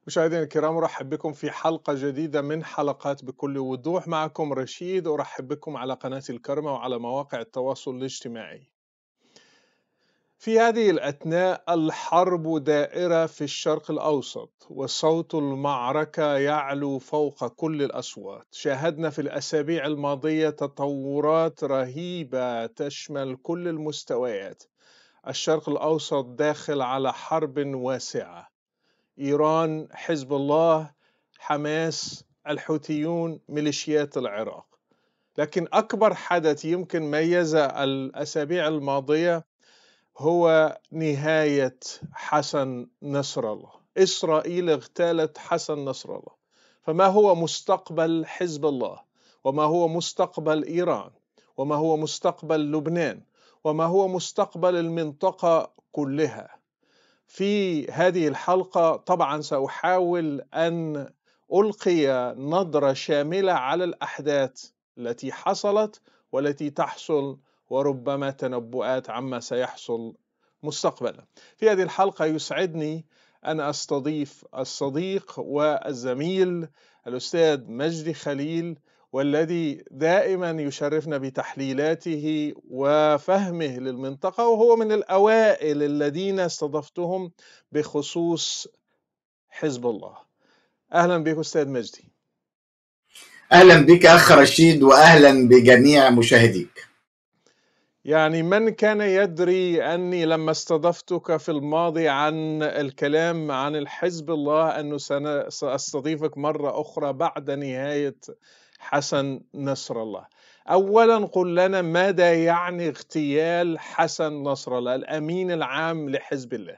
مشاهدينا الكرام ارحب بكم في حلقه جديده من حلقات بكل وضوح معكم رشيد ارحب بكم على قناه الكرمه وعلى مواقع التواصل الاجتماعي. في هذه الاثناء الحرب دائره في الشرق الاوسط وصوت المعركه يعلو فوق كل الاصوات. شاهدنا في الاسابيع الماضيه تطورات رهيبه تشمل كل المستويات. الشرق الاوسط داخل على حرب واسعه. ايران حزب الله حماس الحوثيون ميليشيات العراق لكن اكبر حدث يمكن ميز الاسابيع الماضيه هو نهايه حسن نصر الله اسرائيل اغتالت حسن نصر الله فما هو مستقبل حزب الله وما هو مستقبل ايران وما هو مستقبل لبنان وما هو مستقبل المنطقه كلها في هذه الحلقة طبعا سأحاول أن ألقي نظرة شاملة على الأحداث التي حصلت والتي تحصل وربما تنبؤات عما سيحصل مستقبلا. في هذه الحلقة يسعدني أن أستضيف الصديق والزميل الأستاذ مجدي خليل والذي دائما يشرفنا بتحليلاته وفهمه للمنطقة وهو من الأوائل الذين استضفتهم بخصوص حزب الله أهلا بك أستاذ مجدي أهلا بك أخ رشيد وأهلا بجميع مشاهديك يعني من كان يدري أني لما استضفتك في الماضي عن الكلام عن الحزب الله أنه سأستضيفك مرة أخرى بعد نهاية حسن نصر الله اولا قل لنا ماذا يعني اغتيال حسن نصر الله الامين العام لحزب الله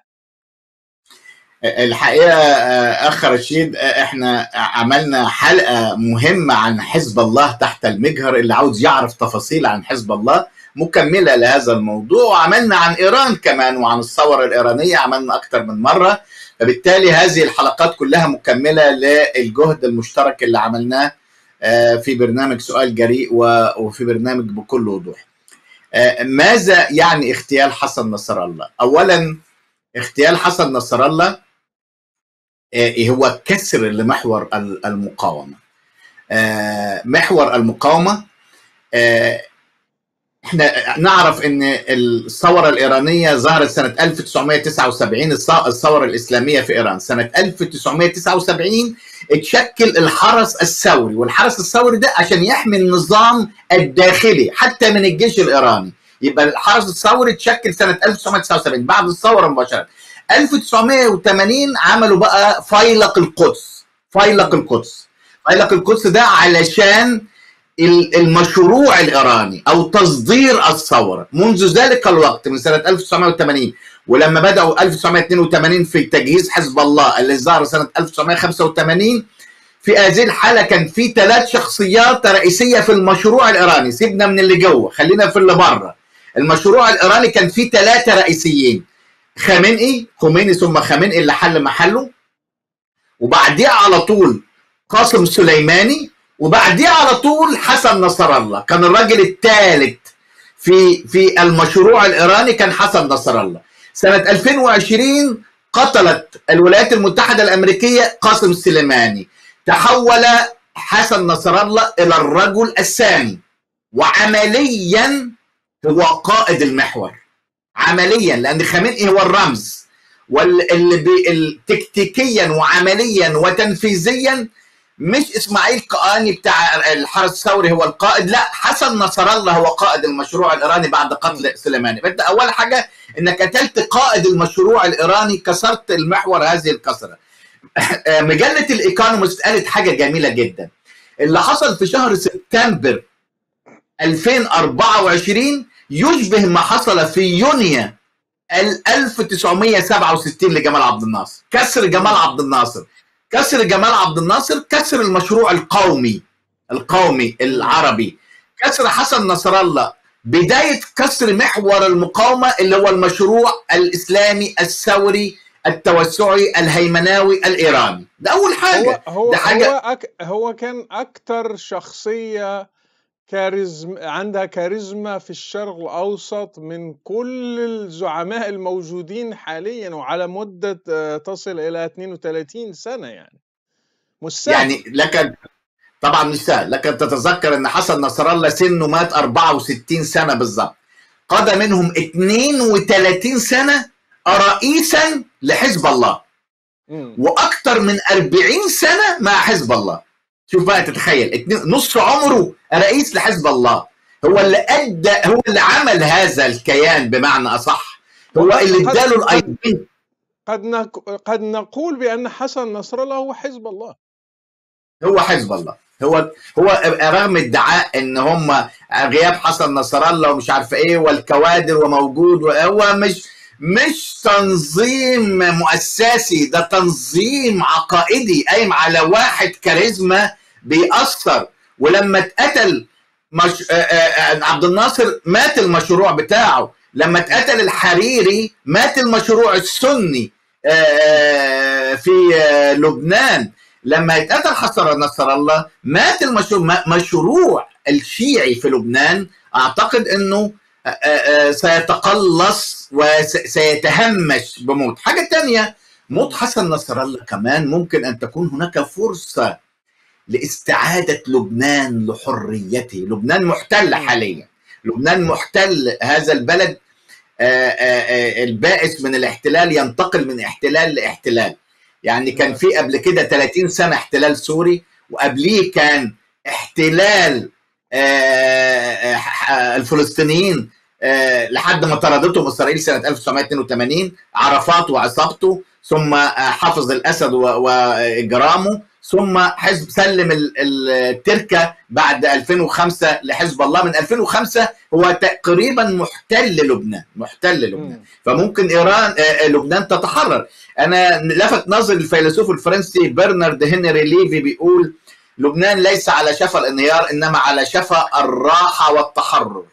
الحقيقه اخ رشيد احنا عملنا حلقه مهمه عن حزب الله تحت المجهر اللي عاوز يعرف تفاصيل عن حزب الله مكمله لهذا الموضوع وعملنا عن ايران كمان وعن الثوره الايرانيه عملنا اكثر من مره فبالتالي هذه الحلقات كلها مكمله للجهد المشترك اللي عملناه في برنامج سؤال جريء وفي برنامج بكل وضوح ماذا يعني اغتيال حسن نصر الله اولا اغتيال حسن نصر الله هو كسر لمحور المقاومه محور المقاومه احنا نعرف ان الثوره الايرانيه ظهرت سنه 1979 الثوره الاسلاميه في ايران سنه 1979 اتشكل الحرس الثوري والحرس الثوري ده عشان يحمي النظام الداخلي حتى من الجيش الايراني يبقى الحرس الثوري اتشكل سنه 1979 بعد الثوره مباشره 1980 عملوا بقى فيلق القدس فيلق القدس فيلق القدس ده علشان المشروع الايراني او تصدير الثوره منذ ذلك الوقت من سنه 1980 ولما بداوا 1982 في تجهيز حزب الله اللي ظهر سنه 1985 في هذه الحاله كان في ثلاث شخصيات رئيسيه في المشروع الايراني سيبنا من اللي جوه خلينا في اللي بره المشروع الايراني كان فيه ثلاثه رئيسيين خامنئي خميني ثم خامنئي اللي حل محله وبعديها على طول قاسم سليماني وبعديها على طول حسن نصر الله كان الراجل الثالث في في المشروع الايراني كان حسن نصر الله سنه 2020 قتلت الولايات المتحده الامريكيه قاسم سليماني تحول حسن نصر الله الى الرجل الثاني وعمليا هو قائد المحور عمليا لان خامنئي هو الرمز واللي تكتيكيا وعمليا وتنفيذيا مش اسماعيل قاني بتاع الحرس الثوري هو القائد لا حسن نصر الله هو قائد المشروع الايراني بعد قتل سليماني فانت اول حاجه انك قتلت قائد المشروع الايراني كسرت المحور هذه الكسره مجله الايكونومست قالت حاجه جميله جدا اللي حصل في شهر سبتمبر 2024 يشبه ما حصل في يونيو 1967 لجمال عبد الناصر كسر جمال عبد الناصر كسر جمال عبد الناصر كسر المشروع القومي القومي العربي كسر حسن نصر الله بداية كسر محور المقاومة اللي هو المشروع الإسلامي الثوري التوسعي الهيمناوي الإيراني ده أول حاجة هو هو ده حاجة هو, أك هو كان أكتر شخصية كاريزم عندها كاريزما في الشرق الأوسط من كل الزعماء الموجودين حاليا وعلى مدة آه، تصل إلى 32 سنة يعني مش سهل يعني لك طبعا مش سهل لك ان تتذكر ان حسن نصر الله سنه مات 64 سنه بالظبط قضى منهم 32 سنه رئيسا لحزب الله مم. واكثر من 40 سنه مع حزب الله شوف بقى تتخيل اتنين- نص عمره رئيس لحزب الله هو اللي ادى هو اللي عمل هذا الكيان بمعنى اصح هو وقد- اللي قد- اداله قد- الايدين قد نك... قد نقول بأن حسن نصر الله هو حزب الله هو حزب الله هو هو رغم ادعاء ان هم غياب حسن نصر الله ومش عارف ايه والكوادر وموجود هو مش مش تنظيم مؤسسي ده تنظيم عقائدي قايم على واحد كاريزما بيأثر ولما اتقتل مش... آه، آه، آه، عبد الناصر مات المشروع بتاعه لما اتقتل الحريري مات المشروع السني آه، في آه، لبنان لما اتقتل حسن نصر الله مات المشروع م- مشروع الشيعي في لبنان اعتقد انه آه، آه، سيتقلص وسيتهمش بموت حاجة تانية موت حسن نصر الله كمان ممكن أن تكون هناك فرصة لاستعادة لبنان لحريته لبنان محتل حاليا لبنان محتل هذا البلد آه، آه، آه، البائس من الاحتلال ينتقل من احتلال لاحتلال يعني كان في قبل كده 30 سنة احتلال سوري وقبليه كان احتلال آه، آه، آه، الفلسطينيين آه، لحد ما طردتهم اسرائيل سنه 1982 عرفات وعصابته ثم آه، حافظ الاسد و- واجرامه ثم حزب سلم ال- ال- التركه بعد 2005 لحزب الله من 2005 هو تقريبا محتل لبنان محتل لبنان مم. فممكن ايران آه، آه، لبنان تتحرر انا لفت نظري الفيلسوف الفرنسي برنارد هنري ليفي بيقول لبنان ليس على شفا الانهيار انما على شفا الراحه والتحرر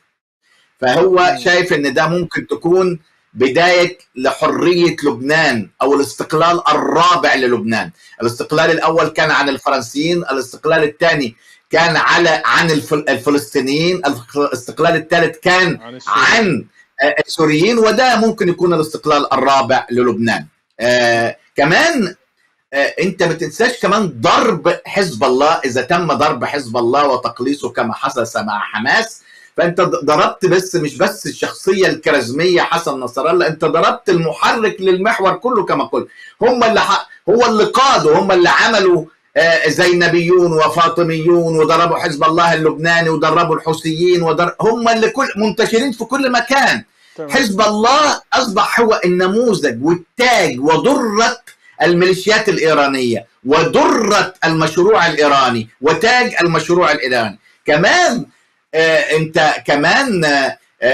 فهو مم. شايف ان ده ممكن تكون بدايه لحريه لبنان او الاستقلال الرابع للبنان الاستقلال الاول كان عن الفرنسيين الاستقلال الثاني كان على عن الفل- الفلسطينيين الاستقلال الثالث كان عن السوري. عن آه، السوريين وده ممكن يكون الاستقلال الرابع للبنان آه كمان آه انت ما تنساش كمان ضرب حزب الله اذا تم ضرب حزب الله وتقليصه كما حدث مع حماس فانت ض- ضربت بس مش بس الشخصيه الكاريزميه حسن نصر الله انت ضربت المحرك للمحور كله كما قلت هم اللي ح... هو اللي قادوا هم اللي عملوا آه، زينبيون وفاطميون وضربوا حزب الله اللبناني وضربوا الحوثيين ودر... هم اللي كل منتشرين في كل مكان تمام. حزب الله اصبح هو النموذج والتاج وضره الميليشيات الايرانيه وضره المشروع الايراني وتاج المشروع الايراني كمان آه انت كمان آه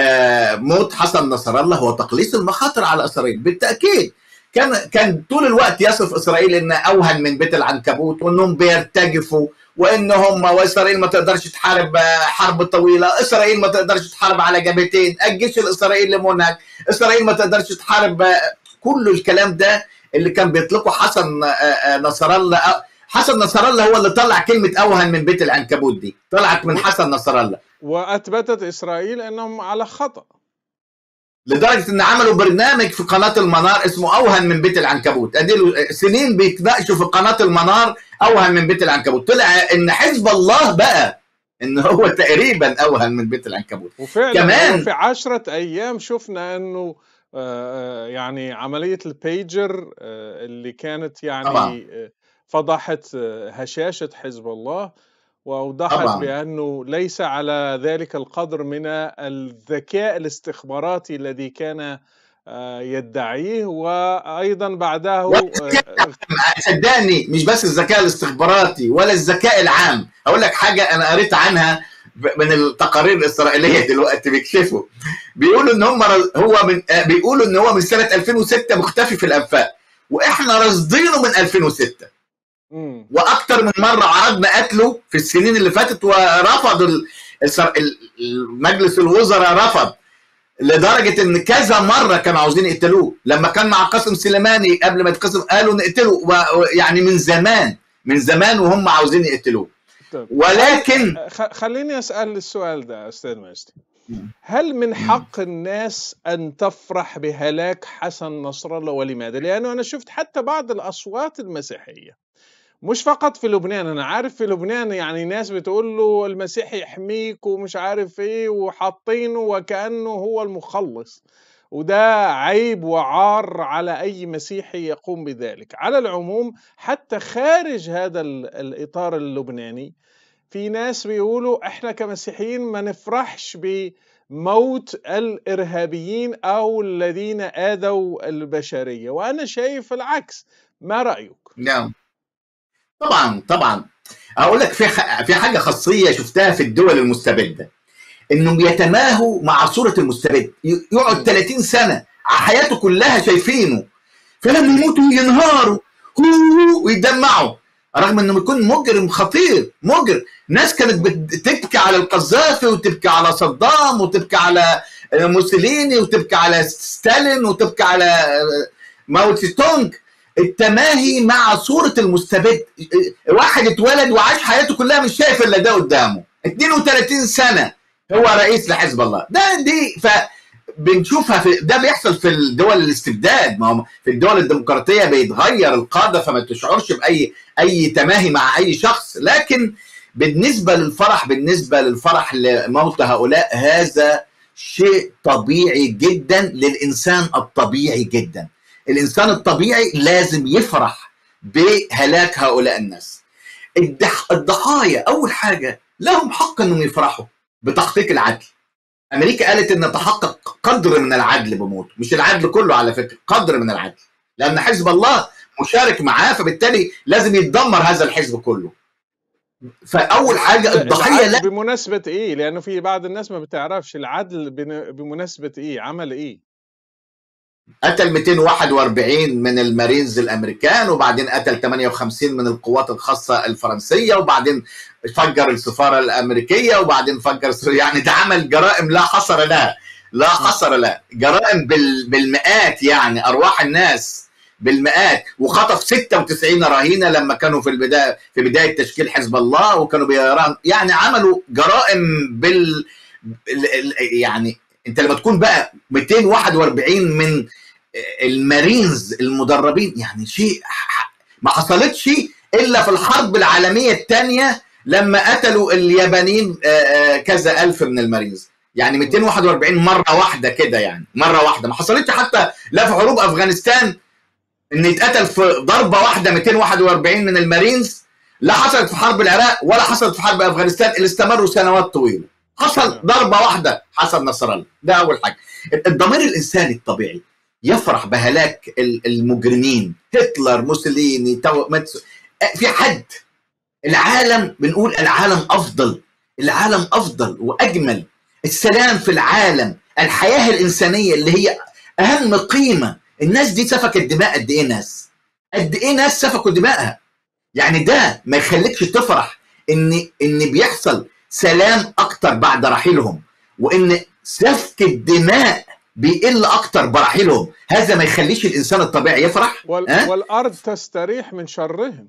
آه موت حسن نصر الله هو تقليص المخاطر على اسرائيل بالتاكيد كان كان طول الوقت يصف اسرائيل ان اوهن من بيت العنكبوت وانهم بيرتجفوا وان هم واسرائيل ما تقدرش تحارب آه، حرب طويله، اسرائيل ما تقدرش تحارب على جبهتين، الجيش الاسرائيلي منهك، اسرائيل ما تقدرش تحارب آه، كل الكلام ده اللي كان بيطلقه حسن آه، آه، نصر الله آه، حسن نصر الله هو اللي طلع كلمه اوهن من بيت العنكبوت دي، طلعت من حسن نصر الله واثبتت اسرائيل انهم على خطا لدرجه ان عملوا برنامج في قناه المنار اسمه اوهن من بيت العنكبوت اديله سنين بيتناقشوا في قناه المنار اوهن من بيت العنكبوت طلع ان حزب الله بقى ان هو تقريبا اوهن من بيت العنكبوت وفعلا كمان- في عشرة أيام شفنا أنه آه، يعني عملية البيجر آه، اللي كانت يعني طبعاً. آه، فضحت آه، هشاشة حزب الله وأوضحت طبعاً. بأنه ليس على ذلك القدر من الذكاء الاستخباراتي الذي كان آه، يدعيه وأيضا بعده آه، صدقني مش بس الذكاء الاستخباراتي ولا الذكاء العام اقول لك حاجه انا قريت عنها ب- من التقارير الاسرائيليه دلوقتي بيكشفوا بيقولوا ان هم رز- هو من آه، بيقولوا ان هو من سنه 2006 مختفي في الانفاق واحنا راصدينه من 2006 مم. واكتر من مره عرضنا قتله في السنين اللي فاتت ورفض ال- السر- ال- ال- مجلس الوزراء رفض لدرجه ان كذا مره كانوا عاوزين يقتلوه لما كان مع قاسم سليماني قبل ما يتقسم قالوا نقتله و- و- يعني من زمان من زمان وهم عاوزين يقتلوه ولكن خليني اسال السؤال ده استاذ مجدي هل من حق الناس ان تفرح بهلاك حسن نصر الله ولماذا؟ لانه انا شفت حتى بعض الاصوات المسيحيه مش فقط في لبنان انا عارف في لبنان يعني ناس بتقول له المسيح يحميك ومش عارف ايه وحاطينه وكانه هو المخلص وده عيب وعار على اي مسيحي يقوم بذلك على العموم حتى خارج هذا الاطار اللبناني في ناس بيقولوا احنا كمسيحيين ما نفرحش بموت الارهابيين او الذين اذوا البشريه وانا شايف العكس ما رايك نعم طبعا طبعا اقول لك في في حاجه خاصيه شفتها في الدول المستبده انهم يتماهوا مع صوره المستبد يقعد 30 سنه حياته كلها شايفينه فلما يموتوا ينهاروا ويدمعوا رغم انه يكون مجرم خطير مجرم ناس كانت بتبكي على القذافي وتبكي على صدام وتبكي على موسوليني وتبكي على ستالين وتبكي على ماو تse تونج التماهي مع صورة المستبد واحد اتولد وعاش حياته كلها مش شايف الا ده قدامه 32 سنة هو رئيس لحزب الله ده دي ف بنشوفها في ده بيحصل في الدول الاستبداد ما هو في الدول الديمقراطيه بيتغير القاده فما تشعرش باي اي تماهي مع اي شخص لكن بالنسبه للفرح بالنسبه للفرح لموت هؤلاء هذا شيء طبيعي جدا للانسان الطبيعي جدا الانسان الطبيعي لازم يفرح بهلاك هؤلاء الناس الضحايا اول حاجه لهم حق انهم يفرحوا بتحقيق العدل امريكا قالت ان تحقق قدر من العدل بموت مش العدل كله على فكره قدر من العدل لان حزب الله مشارك معاه فبالتالي لازم يتدمر هذا الحزب كله فاول حاجه الضحيه لا بمناسبه ايه لانه في بعض الناس ما بتعرفش العدل بمناسبه ايه عمل ايه قتل 241 من المارينز الامريكان وبعدين قتل 58 من القوات الخاصه الفرنسيه وبعدين فجر السفاره الامريكيه وبعدين فجر يعني ده عمل جرائم لا حصر لها لا حصر لها جرائم بالمئات يعني ارواح الناس بالمئات وخطف 96 رهينه لما كانوا في البدايه في بدايه تشكيل حزب الله وكانوا بيران يعني عملوا جرائم بال يعني انت لما تكون بقى 241 من المارينز المدربين يعني شيء ما حصلتش الا في الحرب العالميه الثانيه لما قتلوا اليابانيين كذا الف من المارينز يعني 241 مره واحده كده يعني مره واحده ما حصلتش حتى لا في حروب افغانستان ان يتقتل في ضربه واحده 241 من المارينز لا حصلت في حرب العراق ولا حصلت في حرب افغانستان اللي استمروا سنوات طويله حصل ضربه واحده حصل نصر الله ده اول حاجه الضمير الانساني الطبيعي يفرح بهلاك المجرمين هتلر موسوليني تو ماتسو في حد العالم بنقول العالم افضل العالم افضل واجمل السلام في العالم الحياه الانسانيه اللي هي اهم قيمه الناس دي سفكت دماء قد ايه ناس قد ايه ناس سفكوا دماءها يعني ده ما يخليكش تفرح ان ان بيحصل سلام اكتر بعد رحيلهم وان سفك الدماء بيقل اكتر برحيلهم هذا ما يخليش الانسان الطبيعي يفرح وال... أه؟ والارض تستريح من شرهم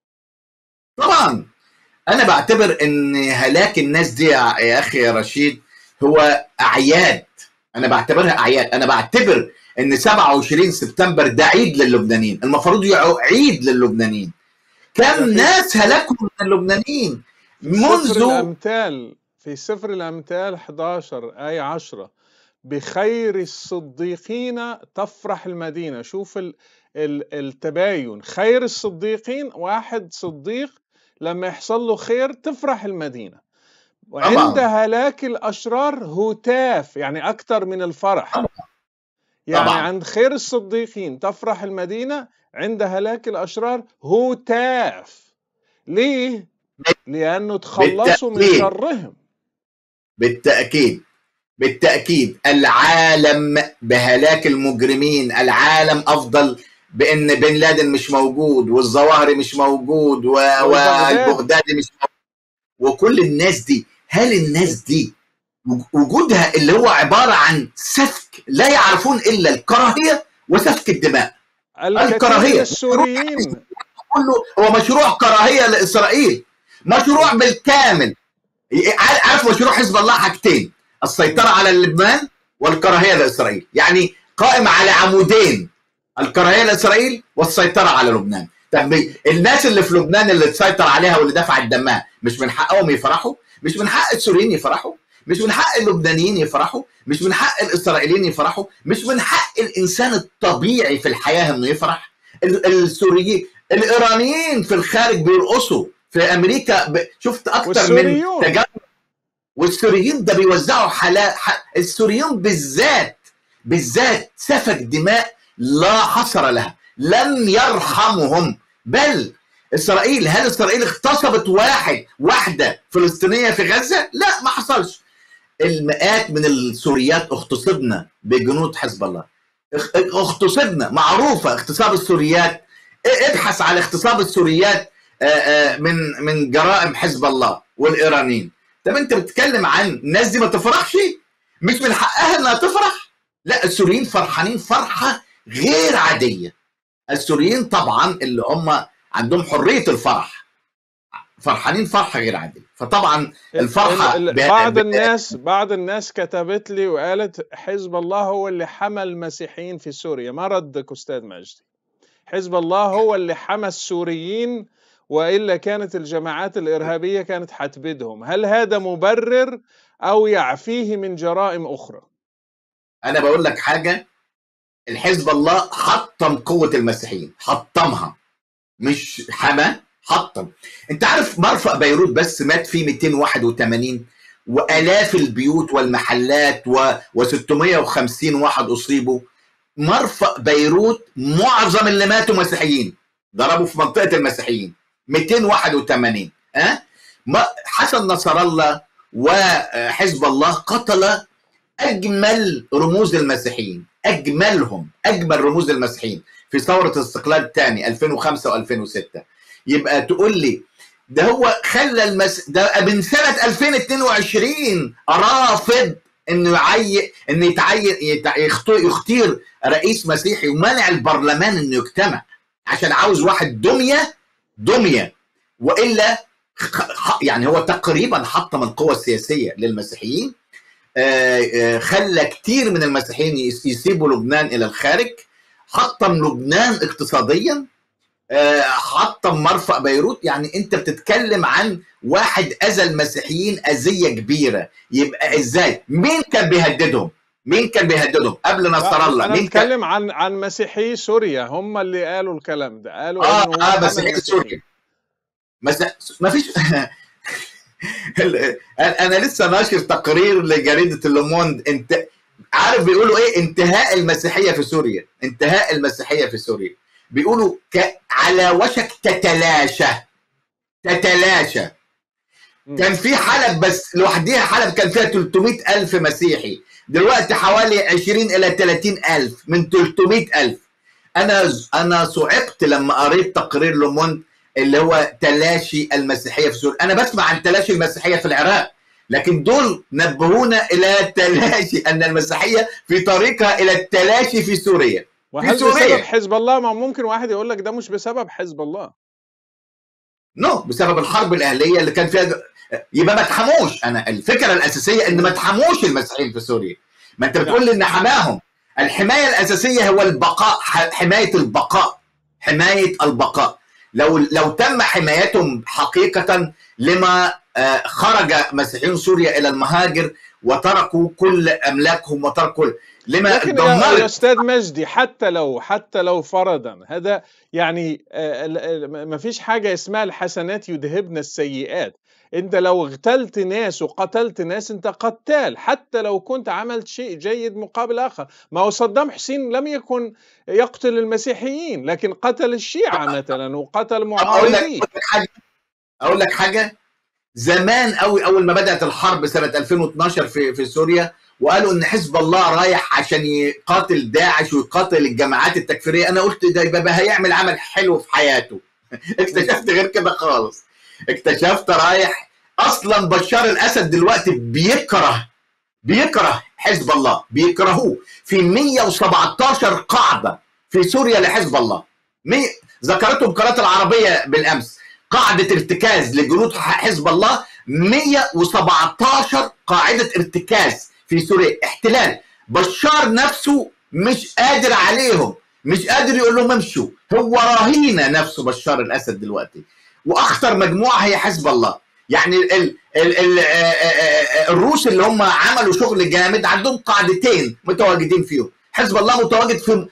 طبعا انا بعتبر ان هلاك الناس دي يا اخي يا رشيد هو اعياد انا بعتبرها اعياد انا بعتبر ان 27 سبتمبر ده عيد للبنانيين المفروض عيد للبنانيين كم ناس هلكوا من اللبنانيين منذ سفر الامثال في سفر الامثال 11 ايه 10 بخير الصديقين تفرح المدينه شوف ال ال التباين خير الصديقين واحد صديق لما يحصل له خير تفرح المدينه وعند هلاك الاشرار هتاف يعني اكثر من الفرح يعني طبعا. عند خير الصديقين تفرح المدينه عند هلاك الاشرار هتاف ليه لانه تخلصوا من شرهم بالتاكيد بالتاكيد العالم بهلاك المجرمين العالم افضل بان بن لادن مش موجود والظواهري مش موجود والبغدادي مش موجود وكل الناس دي هل الناس دي وجودها اللي هو عباره عن سفك لا يعرفون الا الكراهيه وسفك الدماء الكراهيه السوريين كله هو مشروع كراهيه لاسرائيل مشروع بالكامل عارف مشروع حزب الله حاجتين السيطره على لبنان والكراهيه لاسرائيل يعني قائم على عمودين الكراهيه لاسرائيل والسيطره على لبنان طب الناس اللي في لبنان اللي تسيطر عليها واللي دفعت دمها مش من حقهم يفرحوا مش من حق السوريين يفرحوا مش من حق اللبنانيين يفرحوا مش من حق الاسرائيليين يفرحوا مش من حق الانسان الطبيعي في الحياه انه يفرح السوريين الايرانيين في الخارج بيرقصوا في امريكا ب... شفت اكتر من تجمع والسوريين ده بيوزعوا حالات ح... السوريين بالذات بالذات سفك دماء لا حصر لها لم يرحمهم بل اسرائيل هل اسرائيل اغتصبت واحد واحده فلسطينيه في غزه؟ لا ما حصلش المئات من السوريات اغتصبنا بجنود حزب الله اغتصبنا معروفه اغتصاب السوريات ابحث على اغتصاب السوريات من من جرائم حزب الله والايرانيين طب انت بتتكلم عن الناس دي ما تفرحش مش من حقها انها تفرح لا السوريين فرحانين فرحه غير عاديه السوريين طبعا اللي هم عندهم حريه الفرح فرحانين فرحه غير عاديه فطبعا الفرحه ال ال بعض الناس بعض الناس كتبت لي وقالت حزب الله هو اللي حمى المسيحيين في سوريا ما ردك استاذ مجدي حزب الله هو اللي حمى السوريين والا كانت الجماعات الارهابيه كانت حتبدهم هل هذا مبرر او يعفيه من جرائم اخرى انا بقول لك حاجه الحزب الله حطم قوه المسيحيين حطمها مش حمى حطم انت عارف مرفأ بيروت بس مات فيه 281 والاف البيوت والمحلات و, و 650 واحد اصيبوا مرفأ بيروت معظم اللي ماتوا مسيحيين ضربوا في منطقه المسيحيين 281 ها أه؟ حسن نصر الله وحزب الله قتل اجمل رموز المسيحيين اجملهم اجمل رموز المسيحيين في ثوره الاستقلال الثاني 2005 و2006 يبقى تقول لي ده هو خلى المس ده من سنه 2022 رافض انه يعين انه يتعين يختار رئيس مسيحي ومنع البرلمان انه يجتمع عشان عاوز واحد دميه دميه والا يعني هو تقريبا حطم القوى السياسيه للمسيحيين خلى كتير من المسيحيين يسيبوا لبنان الى الخارج حطم لبنان اقتصاديا حطم مرفأ بيروت يعني انت بتتكلم عن واحد اذى المسيحيين اذيه كبيره يبقى ازاي مين كان بيهددهم مين كان بيهددهم قبل نصر الله انا مين بتكلم كان... عن عن مسيحي سوريا هم اللي قالوا الكلام ده قالوا اه اه مسيحي سوريا مس... ما فيش انا لسه ناشر تقرير لجريده اللوموند انت عارف بيقولوا ايه انتهاء المسيحيه في سوريا انتهاء المسيحيه في سوريا بيقولوا ك... على وشك تتلاشى تتلاشى كان في حلب بس لوحديها حلب كان فيها 300 ألف مسيحي دلوقتي حوالي 20 إلى 30 ألف من 300 ألف أنا أنا صعقت لما قريت تقرير لوموند اللي هو تلاشي المسيحية في سوريا أنا بسمع عن تلاشي المسيحية في العراق لكن دول نبهونا إلى تلاشي أن المسيحية في طريقها إلى التلاشي في سوريا وهل بسبب حزب الله ما ممكن واحد يقول لك ده مش بسبب حزب الله نو no, بسبب الحرب الاهليه اللي كان فيها يبقى ما تحموش انا الفكره الاساسيه ان ما تحموش المسيحيين في سوريا ما انت بتقول لي ان حماهم الحمايه الاساسيه هو البقاء حمايه البقاء حمايه البقاء لو لو تم حمايتهم حقيقه لما خرج مسيحيون سوريا الى المهاجر وتركوا كل املاكهم وتركوا لما لكن يا استاذ مجدي حتى لو حتى لو فرضا هذا يعني ما فيش حاجه اسمها الحسنات يذهبن السيئات انت لو اغتلت ناس وقتلت ناس انت قتال حتى لو كنت عملت شيء جيد مقابل اخر ما هو صدام حسين لم يكن يقتل المسيحيين لكن قتل الشيعة مثلا وقتل معارضين اقول لك حاجه زمان قوي اول ما بدات الحرب سنه 2012 في في سوريا وقالوا ان حزب الله رايح عشان يقاتل داعش ويقاتل الجماعات التكفيريه انا قلت ده يبقى هيعمل عمل حلو في حياته اكتشفت غير كده خالص اكتشفت رايح اصلا بشار الاسد دلوقتي بيكره بيكره حزب الله بيكرهوه في 117 قاعده في سوريا لحزب الله مي... ذكرتهم قناه العربيه بالامس قاعده ارتكاز لجنود حزب الله 117 قاعده ارتكاز في سوريا احتلال بشار نفسه مش قادر عليهم مش قادر يقول لهم امشوا هو رهينه نفسه بشار الاسد دلوقتي واخطر مجموعه هي حزب الله يعني ال ال ال ال الروس اللي هم عملوا شغل جامد عندهم قاعدتين متواجدين فيهم حزب الله متواجد في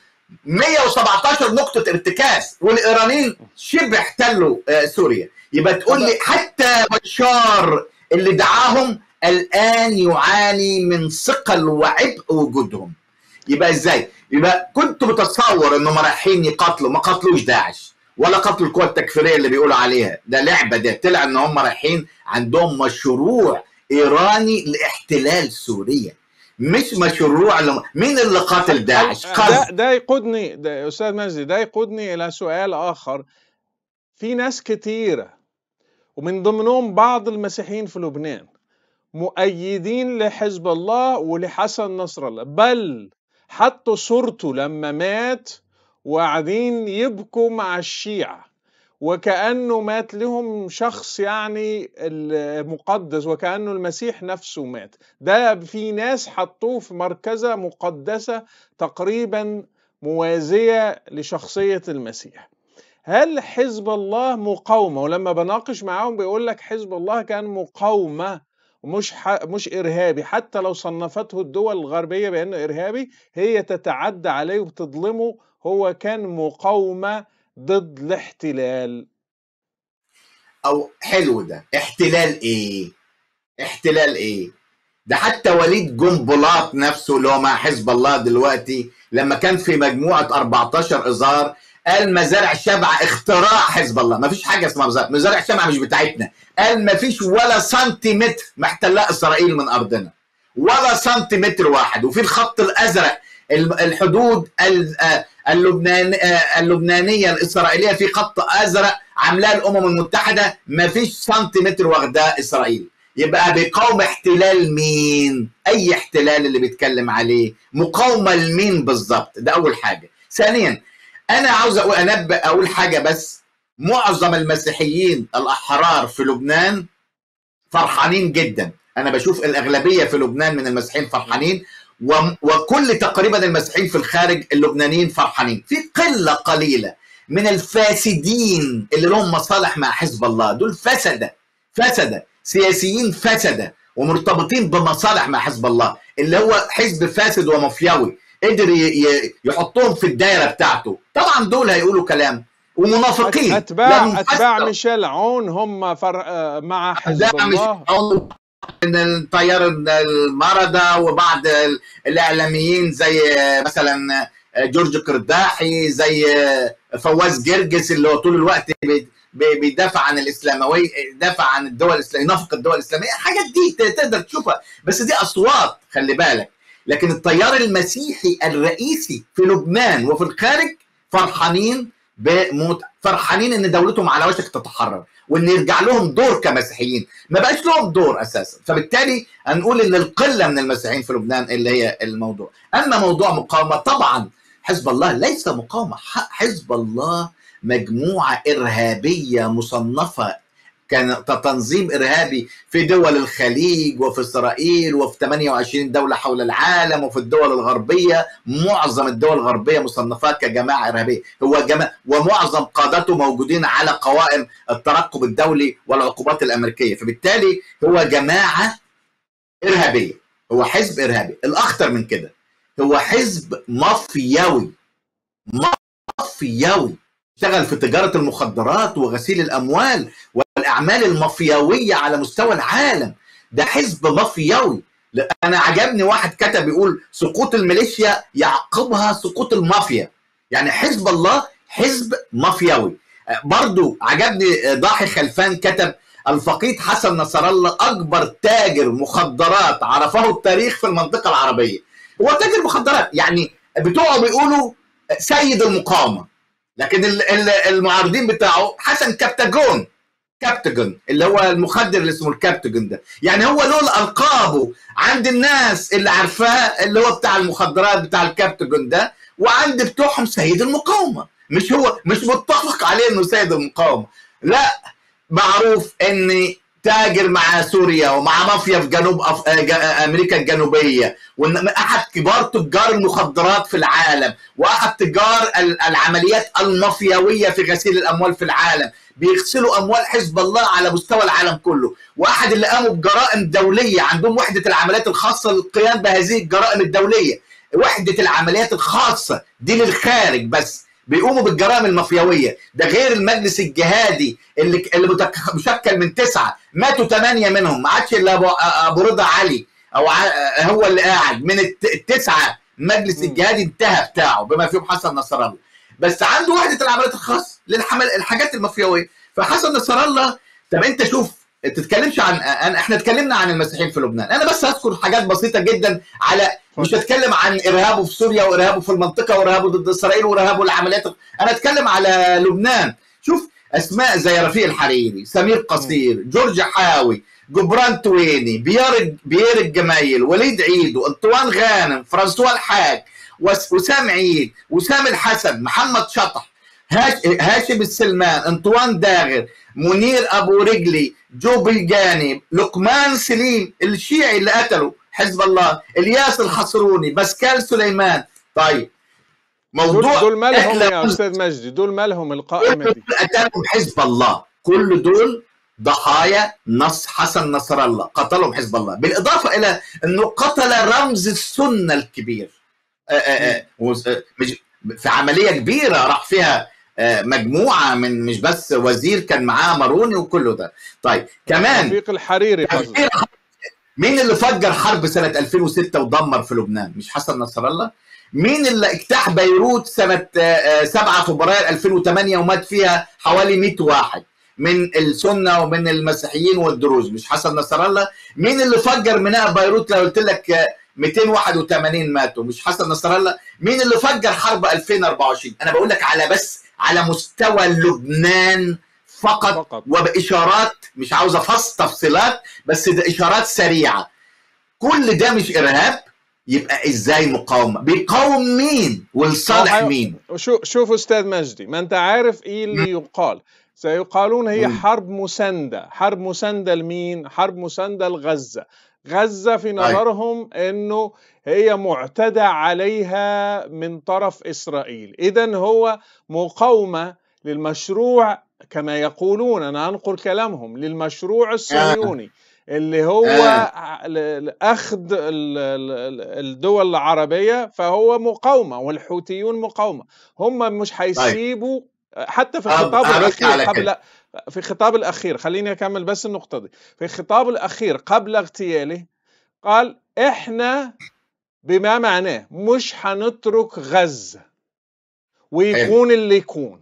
117 نقطة ارتكاز والإيرانيين شبه احتلوا سوريا يبقى تقول لي حتى بشار اللي دعاهم الآن يعاني من ثقل وعبء وجودهم يبقى ازاي؟ يبقى كنت متصور انهم رايحين يقاتلوا ما قاتلوش داعش ولا قتلوا القوى التكفيريه اللي بيقولوا عليها ده لعبه ده طلع ان هم رايحين عندهم مشروع ايراني لاحتلال سوريا مش مشروع لم... مين اللي قاتل داعش؟ ده, ده يقودني ده استاذ مجدي ده يقودني الى سؤال اخر في ناس كثيره ومن ضمنهم بعض المسيحيين في لبنان مؤيدين لحزب الله ولحسن نصر الله بل حطوا صورته لما مات وقاعدين يبكوا مع الشيعة وكأنه مات لهم شخص يعني المقدس وكأنه المسيح نفسه مات ده في ناس حطوه في مركزة مقدسة تقريبا موازية لشخصية المسيح هل حزب الله مقاومة ولما بناقش معاهم بيقول لك حزب الله كان مقاومة مش ح... مش ارهابي حتى لو صنفته الدول الغربيه بانه ارهابي هي تتعدى عليه وبتظلمه هو كان مقاومه ضد الاحتلال او حلو ده احتلال ايه احتلال ايه ده حتى وليد جنبلاط نفسه اللي هو مع حزب الله دلوقتي لما كان في مجموعه 14 ازار قال مزارع شبع اختراع حزب الله ما فيش حاجه اسمها مزارع مزارع شبع مش بتاعتنا قال ما فيش ولا سنتيمتر محتلاه اسرائيل من ارضنا ولا سنتيمتر واحد وفي الخط الازرق الحدود اللبنان اللبنانيه الاسرائيليه في خط ازرق عاملاه الامم المتحده ما فيش سنتيمتر واخداه اسرائيل يبقى بيقاوم احتلال مين؟ اي احتلال اللي بيتكلم عليه مقاومه لمين بالظبط؟ ده اول حاجه. ثانيا انا عاوز اقول انبه اقول حاجه بس معظم المسيحيين الاحرار في لبنان فرحانين جدا انا بشوف الاغلبيه في لبنان من المسيحيين فرحانين وكل تقريبا المسيحيين في الخارج اللبنانيين فرحانين في قله قليله من الفاسدين اللي لهم مصالح مع حزب الله دول فسده فسده سياسيين فسده ومرتبطين بمصالح مع حزب الله اللي هو حزب فاسد ومافياوي قدر يحطهم في الدايره بتاعته طبعا دول هيقولوا كلام ومنافقين اتباع اتباع ميشيل عون هم فر... مع حزب الله من التيار المردة وبعض الاعلاميين زي مثلا جورج قرداحي زي فواز جرجس اللي هو طول الوقت بيدافع عن الاسلامويه يدافع عن الدول الاسلاميه ينافق الدول الاسلاميه الحاجات دي تقدر تشوفها بس دي اصوات خلي بالك لكن التيار المسيحي الرئيسي في لبنان وفي الخارج فرحانين بموت فرحانين ان دولتهم على وشك تتحرر وان يرجع لهم دور كمسيحيين ما بقاش لهم دور اساسا فبالتالي هنقول ان القله من المسيحيين في لبنان اللي هي الموضوع اما موضوع مقاومه طبعا حزب الله ليس مقاومه حزب الله مجموعه ارهابيه مصنفه كان تنظيم ارهابي في دول الخليج وفي اسرائيل وفي 28 دوله حول العالم وفي الدول الغربيه معظم الدول الغربيه مصنفاه كجماعه ارهابيه هو جماعة ومعظم قادته موجودين على قوائم الترقب الدولي والعقوبات الامريكيه فبالتالي هو جماعه ارهابيه هو حزب ارهابي الاخطر من كده هو حزب مافياوي مافياوي اشتغل في تجاره المخدرات وغسيل الاموال والاعمال المافياويه على مستوى العالم ده حزب مافياوي انا عجبني واحد كتب يقول سقوط الميليشيا يعقبها سقوط المافيا يعني حزب الله حزب مافياوي برضو عجبني ضاحي خلفان كتب الفقيد حسن نصر الله اكبر تاجر مخدرات عرفه التاريخ في المنطقه العربيه هو تاجر مخدرات يعني بتوعه بيقولوا سيد المقاومه لكن المعارضين بتاعه حسن كابتاجون كابتاجون اللي هو المخدر اللي اسمه الكابتاجون ده يعني هو له القابه عند الناس اللي عارفاه اللي هو بتاع المخدرات بتاع الكابتاجون ده وعند بتوعهم سيد المقاومه مش هو مش متفق عليه انه سيد المقاومه لا معروف ان تاجر مع سوريا ومع مافيا في جنوب أف... امريكا الجنوبيه وان احد كبار تجار المخدرات في العالم واحد تجار العمليات المافياويه في غسيل الاموال في العالم بيغسلوا اموال حزب الله على مستوى العالم كله واحد اللي قاموا بجرائم دوليه عندهم وحده العمليات الخاصه للقيام بهذه الجرائم الدوليه وحده العمليات الخاصه دي للخارج بس بيقوموا بالجرائم المافياويه ده غير المجلس الجهادي اللي اللي مشكل من تسعه ماتوا ثمانيه منهم ما عادش الا ابو ابو رضا علي او هو اللي قاعد من التسعه المجلس الجهادي انتهى بتاعه بما فيهم حسن نصر الله بس عنده وحده العمليات الخاصه للحمل الحاجات المافياويه فحسن نصر الله طب انت شوف تتكلمش عن احنا اتكلمنا عن المسيحيين في لبنان انا بس هذكر حاجات بسيطه جدا على مش هتكلم عن ارهابه في سوريا وارهابه في المنطقه وارهابه ضد اسرائيل وارهابه العمليات انا اتكلم على لبنان شوف اسماء زي رفيق الحريري سمير قصير جورج حاوي جبران تويني بيار بيير الجمايل وليد عيدو انطوان غانم فرانسوا الحاج وسام عيد وسام الحسن محمد شطح هاشم السلمان انطوان داغر منير ابو رجلي جو بلجاني لقمان سليم الشيعي اللي قتله حزب الله الياس الحصروني باسكال سليمان طيب موضوع دول مالهم يا استاذ مجدي دول مالهم القائمه دي قتلهم حزب الله كل دول ضحايا نص حسن نصر الله قتلهم حزب الله بالاضافه الى انه قتل رمز السنه الكبير آآ آآ في عمليه كبيره راح فيها مجموعه من مش بس وزير كان معاه ماروني وكله ده طيب كمان رفيق الحريري قصدي مين اللي فجر حرب سنه 2006 ودمر في لبنان مش حسن نصر الله مين اللي اجتاح بيروت سنه 7 فبراير 2008 ومات فيها حوالي 100 واحد من السنه ومن المسيحيين والدروز مش حسن نصر الله مين اللي فجر ميناء بيروت لو قلت لك 281 ماتوا مش حسن نصر الله مين اللي فجر حرب 2024 انا بقول لك على بس على مستوى لبنان فقط, فقط. وباشارات مش عاوز افصل تفصيلات بس ده اشارات سريعه كل ده مش ارهاب يبقى ازاي مقاومه بيقاوم مين ولصالح مين شوف شوف استاذ مجدي ما انت عارف ايه اللي يقال سيقالون هي حرب مسانده حرب مسانده لمين حرب مسانده لغزه غزة في نظرهم أنه هي معتدى عليها من طرف إسرائيل إذا هو مقاومة للمشروع كما يقولون أنا أنقل كلامهم للمشروع الصهيوني اللي هو أخذ الدول العربية فهو مقاومة والحوثيون مقاومة هم مش هيسيبوا حتى في الخطاب الأخير قبل في الخطاب الأخير خليني أكمل بس النقطة دي في الخطاب الأخير قبل اغتياله قال إحنا بما معناه مش هنترك غزة ويكون اللي يكون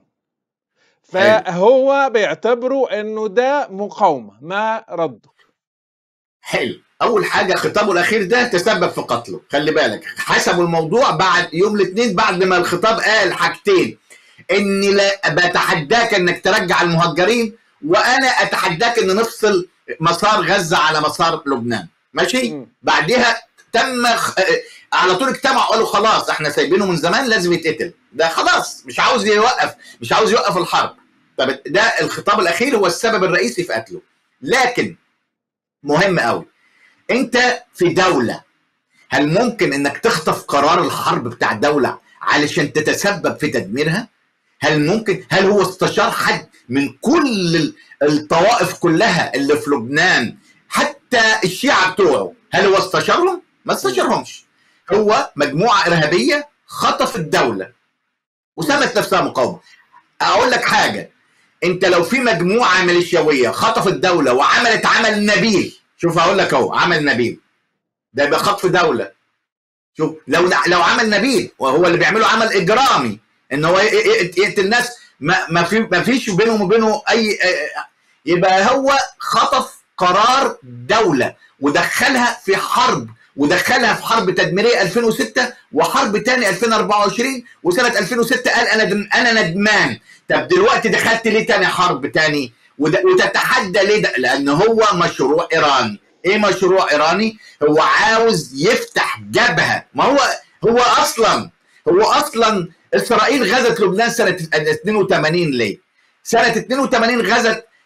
فهو بيعتبروا انه ده مقاومه ما ردوا حلو اول حاجه خطابه الاخير ده تسبب في قتله خلي بالك حسبوا الموضوع بعد يوم الاثنين بعد ما الخطاب قال حاجتين اني لا بتحداك انك ترجع المهجرين وانا اتحداك ان نفصل مسار غزه على مسار لبنان ماشي م. بعدها تم على طول اجتمعوا قالوا خلاص احنا سايبينه من زمان لازم يتقتل ده خلاص مش عاوز يوقف مش عاوز يوقف الحرب طب ده الخطاب الاخير هو السبب الرئيسي في قتله لكن مهم قوي انت في دوله هل ممكن انك تخطف قرار الحرب بتاع الدوله علشان تتسبب في تدميرها هل ممكن هل هو استشار حد من كل الطوائف كلها اللي في لبنان حتى الشيعة بتوعه هل هو استشارهم ما استشارهمش هو مجموعة إرهابية خطف الدولة وسمت نفسها مقاومة أقول لك حاجة أنت لو في مجموعة ميليشياوية خطف الدولة وعملت عمل نبيل شوف هقول لك أهو عمل نبيل ده يبقى خطف دولة شوف لو لو عمل نبيل وهو اللي بيعمله عمل إجرامي إن هو يقتل الناس ما ما في ما فيش بينهم وبينه أي يبقى هو خطف قرار دولة ودخلها في حرب ودخلها في حرب تدميريه 2006 وحرب تاني 2024 وسنه 2006 قال انا دم انا ندمان طب دلوقتي دخلت ليه تاني حرب تاني وتتحدى ليه ده لان هو مشروع ايراني ايه مشروع ايراني هو عاوز يفتح جبهه ما هو هو اصلا هو اصلا اسرائيل غزت لبنان سنه 82 ليه سنه 82 غزت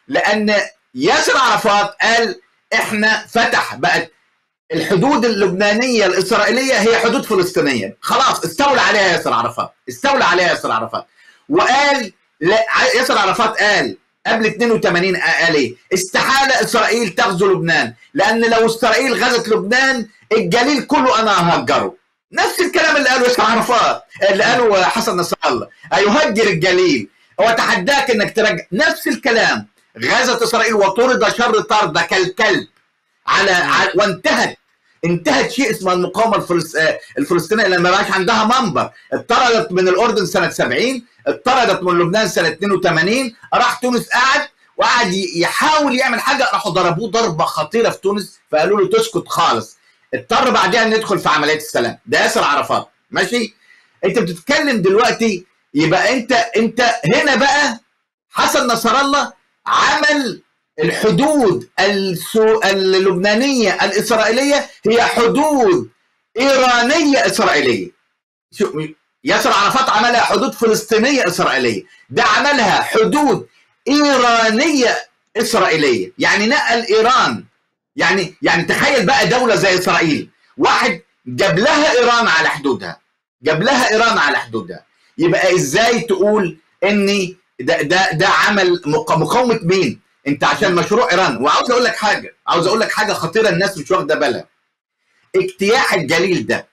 لان ياسر عرفات قال احنا فتح بقت الحدود اللبنانيه الاسرائيليه هي حدود فلسطينيه خلاص استولى عليها ياسر عرفات استولى عليها ياسر عرفات وقال لا ياسر عرفات قال قبل 82 قال ايه؟ استحاله اسرائيل تغزو لبنان لان لو اسرائيل غزت لبنان الجليل كله انا ههجره نفس الكلام اللي قاله ياسر عرفات اللي قاله حسن نصر الله هيهجر الجليل هو تحداك انك ترجع نفس الكلام غزت اسرائيل وطرد شر طرد كالكلب على, على وانتهت انتهت شيء اسمه المقاومه الفلس... الفلسطينيه لما بقاش عندها منبر اتطردت من الاردن سنه 70 اتطردت من لبنان سنه 82 راح تونس قعد وقعد يحاول يعمل حاجه راحوا ضربوه ضربه خطيره في تونس فقالوا له تسكت خالص اضطر بعدها ندخل في عمليه السلام ده ياسر عرفات ماشي انت بتتكلم دلوقتي يبقى انت انت هنا بقى حسن نصر الله عمل الحدود السو... اللبنانيه الاسرائيليه هي حدود ايرانيه اسرائيليه شو ياسر عرفات عملها حدود فلسطينيه اسرائيليه ده عملها حدود ايرانيه اسرائيليه يعني نقل ايران يعني يعني تخيل بقى دوله زي اسرائيل واحد جاب لها ايران على حدودها جاب لها ايران على حدودها يبقى ازاي تقول اني ده ده ده عمل مقاومه مين؟ انت عشان مشروع ايران وعاوز اقول لك حاجه عاوز اقول لك حاجه خطيره الناس مش واخده بالها اجتياح الجليل ده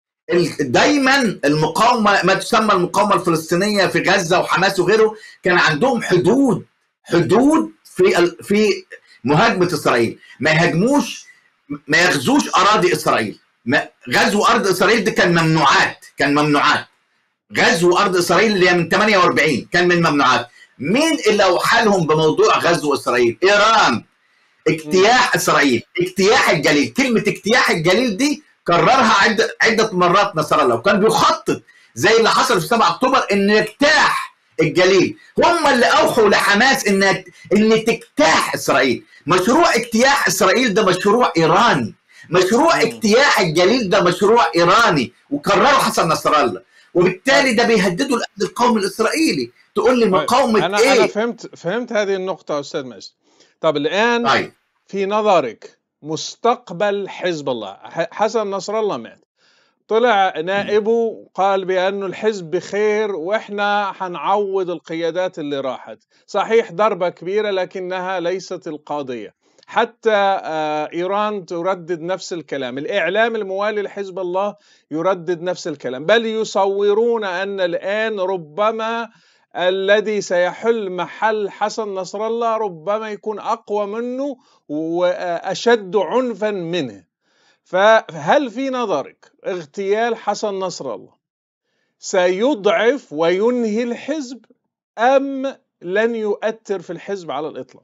دايما المقاومه ما تسمى المقاومه الفلسطينيه في غزه وحماس وغيره كان عندهم حدود حدود في في مهاجمه اسرائيل ما يهاجموش ما يغزوش اراضي اسرائيل غزو ارض اسرائيل دي كان ممنوعات كان ممنوعات غزو ارض اسرائيل اللي هي من 48 كان من ممنوعات مين اللي اوحالهم بموضوع غزو اسرائيل؟ ايران اجتياح اسرائيل اجتياح الجليل كلمه اجتياح الجليل دي كررها عده عده مرات نصر الله وكان بيخطط زي اللي حصل في 7 اكتوبر انه يجتاح الجليل هم اللي اوحوا لحماس ان ان تجتاح اسرائيل مشروع اجتياح اسرائيل ده مشروع ايراني مشروع اجتياح الجليل ده مشروع ايراني وكرره حسن نصر الله وبالتالي ده بيهددوا الامن القومي الاسرائيلي تقول لي مقاومه أنا ايه انا فهمت فهمت هذه النقطه استاذ مجد طب الان طيب في نظرك مستقبل حزب الله حسن نصر الله مات طلع نائبه قال بأنه الحزب بخير وإحنا حنعوض القيادات اللي راحت صحيح ضربة كبيرة لكنها ليست القاضية حتى إيران تردد نفس الكلام الإعلام الموالي لحزب الله يردد نفس الكلام بل يصورون أن الآن ربما الذي سيحل محل حسن نصر الله ربما يكون أقوى منه وأشد عنفا منه فهل في نظرك اغتيال حسن نصر الله سيضعف وينهي الحزب أم لن يؤثر في الحزب على الإطلاق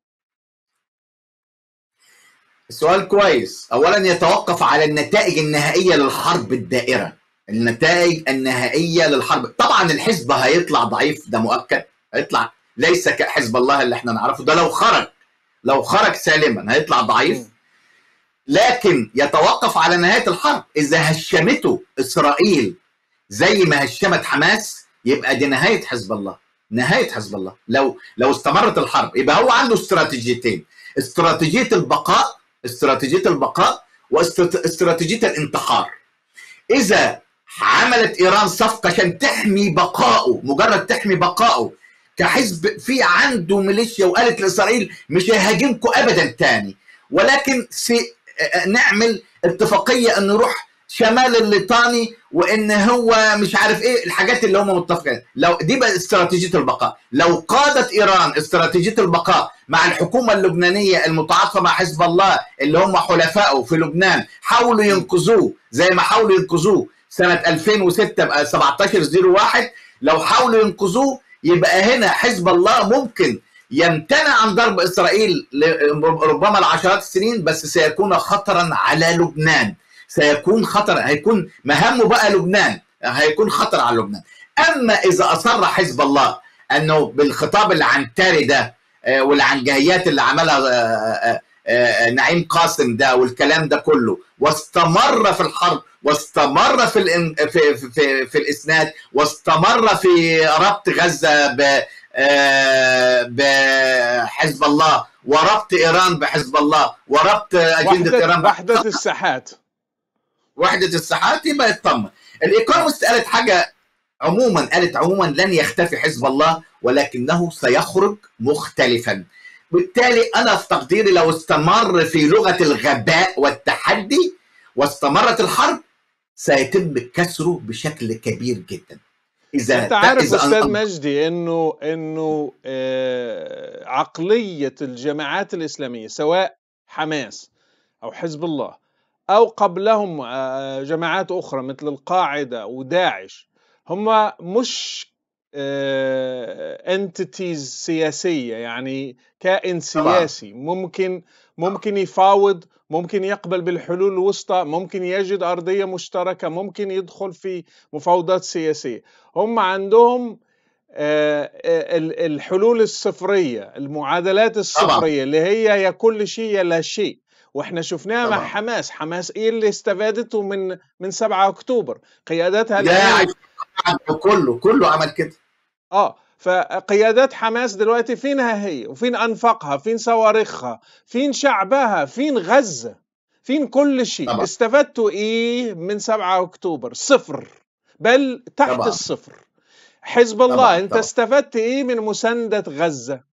السؤال كويس اولا يتوقف على النتائج النهائيه للحرب الدائره النتائج النهائيه للحرب طبعا الحزب هيطلع ضعيف ده مؤكد هيطلع ليس كحزب الله اللي احنا نعرفه ده لو خرج لو خرج سالما هيطلع ضعيف لكن يتوقف على نهايه الحرب اذا هشمته اسرائيل زي ما هشمت حماس يبقى دي نهايه حزب الله نهايه حزب الله لو لو استمرت الحرب يبقى هو عنده استراتيجيتين استراتيجيه البقاء استراتيجيه البقاء واستراتيجيه الانتحار اذا عملت ايران صفقه عشان تحمي بقائه مجرد تحمي بقائه كحزب في عنده ميليشيا وقالت لاسرائيل مش هيهاجمكم ابدا تاني ولكن سي نعمل اتفاقيه ان نروح شمال الليطاني وان هو مش عارف ايه الحاجات اللي هم متفقين لو دي بقى استراتيجيه البقاء لو قادت ايران استراتيجيه البقاء مع الحكومه اللبنانيه المتعاطفه مع حزب الله اللي هم حلفائه في لبنان حاولوا ينقذوه زي ما حاولوا ينقذوه سنه 2006 بقى 17 01 لو حاولوا ينقذوه يبقى هنا حزب الله ممكن يمتنع عن ضرب اسرائيل ربما لعشرات السنين بس سيكون خطرا على لبنان سيكون خطر هيكون مهمه بقى لبنان هيكون خطر على لبنان اما اذا اصر حزب الله انه بالخطاب العنتري ده والعنجهيات اللي عملها نعيم قاسم ده والكلام ده كله واستمر في الحرب واستمر في الإن... في, في في في الاسناد واستمر في ربط غزه ب... بحزب الله وربط ايران بحزب الله وربط اجنده وحدة, ايران وحدة الساحات وحده الساحات يبقى يطمن الايكونومست قالت حاجه عموما قالت عموما لن يختفي حزب الله ولكنه سيخرج مختلفا بالتالي انا في تقديري لو استمر في لغه الغباء والتحدي واستمرت الحرب سيتم كسره بشكل كبير جدا اذا انت عارف إذا استاذ مجدي انه انه آه عقليه الجماعات الاسلاميه سواء حماس او حزب الله او قبلهم آه جماعات اخرى مثل القاعده وداعش هم مش انتيتيز سياسيه يعني كائن سياسي ممكن ممكن يفاوض ممكن يقبل بالحلول الوسطى ممكن يجد ارضيه مشتركه ممكن يدخل في مفاوضات سياسيه هم عندهم الحلول الصفريه المعادلات الصفريه اللي هي يا كل شيء يا لا شيء واحنا شفناها مع حماس حماس ايه اللي استفادته من من 7 اكتوبر قياداتها لا كله كله عمل كده اه فقيادات حماس دلوقتي فينها هي وفين انفاقها فين صواريخها فين شعبها فين غزه فين كل شيء طبعا. استفدتوا ايه من 7 اكتوبر صفر بل تحت طبعا. الصفر حزب الله طبعا. انت طبعا. استفدت ايه من مسانده غزه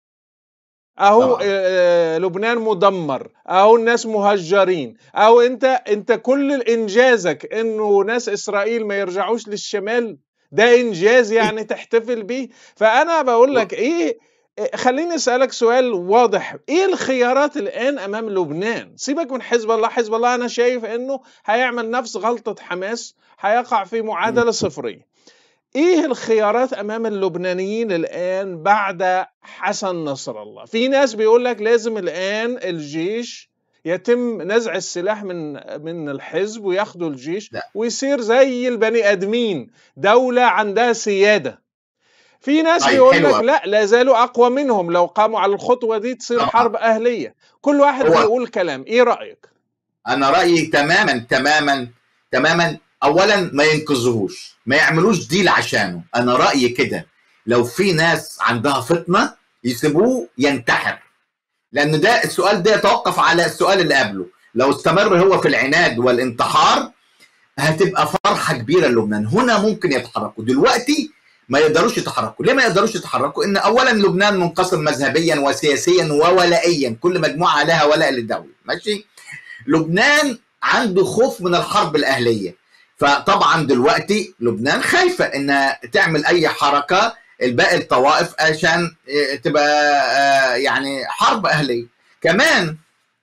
اهو آه لبنان مدمر اهو الناس مهجرين اهو انت انت كل انجازك انه ناس اسرائيل ما يرجعوش للشمال ده انجاز يعني تحتفل بيه فانا بقول لك ايه خليني اسالك سؤال واضح ايه الخيارات الان امام لبنان سيبك من حزب الله حزب الله انا شايف انه هيعمل نفس غلطه حماس هيقع في معادله صفريه ايه الخيارات امام اللبنانيين الان بعد حسن نصر الله في ناس بيقول لك لازم الان الجيش يتم نزع السلاح من من الحزب وياخدوا الجيش لا. ويصير زي البني ادمين دوله عندها سياده في ناس بيقول لك لا لا زالوا اقوى منهم لو قاموا على الخطوه دي تصير طبعا. حرب اهليه كل واحد بيقول كلام ايه رايك انا رايي تماما تماما تماما اولا ما ينقذوهوش ما يعملوش ديل عشانه انا رايي كده لو في ناس عندها فطنه يسيبوه ينتحر لان ده السؤال ده يتوقف على السؤال اللي قبله لو استمر هو في العناد والانتحار هتبقى فرحه كبيره للبنان هنا ممكن يتحركوا دلوقتي ما يقدروش يتحركوا ليه ما يقدروش يتحركوا ان اولا لبنان منقسم مذهبيا وسياسيا وولائيا كل مجموعه لها ولاء للدوله ماشي لبنان عنده خوف من الحرب الاهليه فطبعا دلوقتي لبنان خايفه انها تعمل اي حركه الباقي الطوائف عشان تبقى يعني حرب اهليه كمان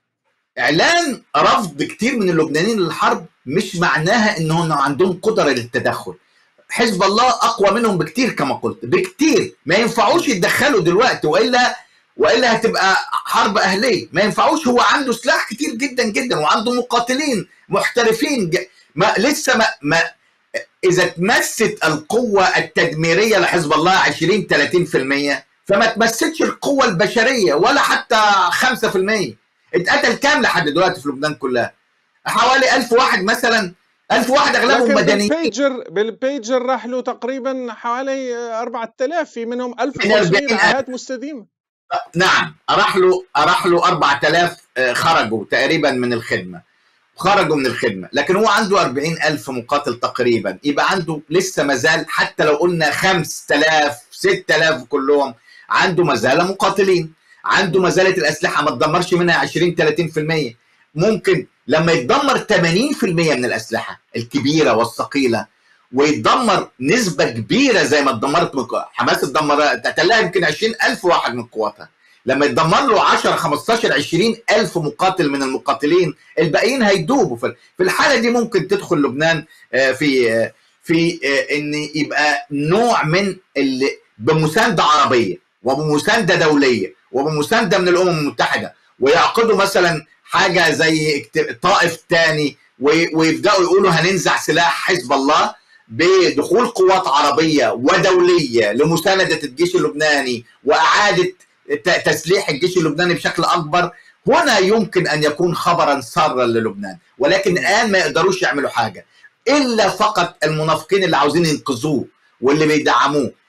اعلان رفض كتير من اللبنانيين للحرب مش معناها انهم عندهم قدره للتدخل حزب الله اقوى منهم بكتير كما قلت بكتير ما ينفعوش يتدخلوا دلوقتي والا والا هتبقى حرب اهليه ما ينفعوش هو عنده سلاح كتير جدا جدا وعنده مقاتلين محترفين ما لسه ما, ما اذا تمست القوه التدميريه لحزب الله 20 30% فما تمستش القوه البشريه ولا حتى 5% اتقتل كام لحد دلوقتي في لبنان كلها حوالي 1000 واحد مثلا 1000 واحد اغلبهم مدنيين بالبيجر بالبيجر راح له تقريبا حوالي 4000 في منهم 1500 عاهات مستديمه نعم راح له راح له 4000 خرجوا تقريبا من الخدمه خرجوا من الخدمه لكن هو عنده 40 ألف مقاتل تقريبا يبقى عنده لسه مازال حتى لو قلنا 5000 6000 كلهم عنده مازال مقاتلين عنده ما زالت الاسلحه ما تدمرش منها 20 30% ممكن لما يتدمر 80% من الاسلحه الكبيره والثقيله ويتدمر نسبه كبيره زي ما اتدمرت من حماس اتدمر قتلها يمكن 20000 واحد من قواتها لما يتدمر له 10 15 20 الف مقاتل من المقاتلين الباقيين هيدوبوا في الحاله دي ممكن تدخل لبنان في في ان يبقى نوع من اللي بمسانده عربيه وبمسانده دوليه وبمسانده من الامم المتحده ويعقدوا مثلا حاجه زي طائف تاني ويبداوا يقولوا هننزع سلاح حزب الله بدخول قوات عربيه ودوليه لمسانده الجيش اللبناني واعاده تسليح الجيش اللبناني بشكل اكبر هنا يمكن ان يكون خبرا سارا للبنان ولكن الان ما يقدروش يعملوا حاجه الا فقط المنافقين اللي عاوزين ينقذوه واللي بيدعموه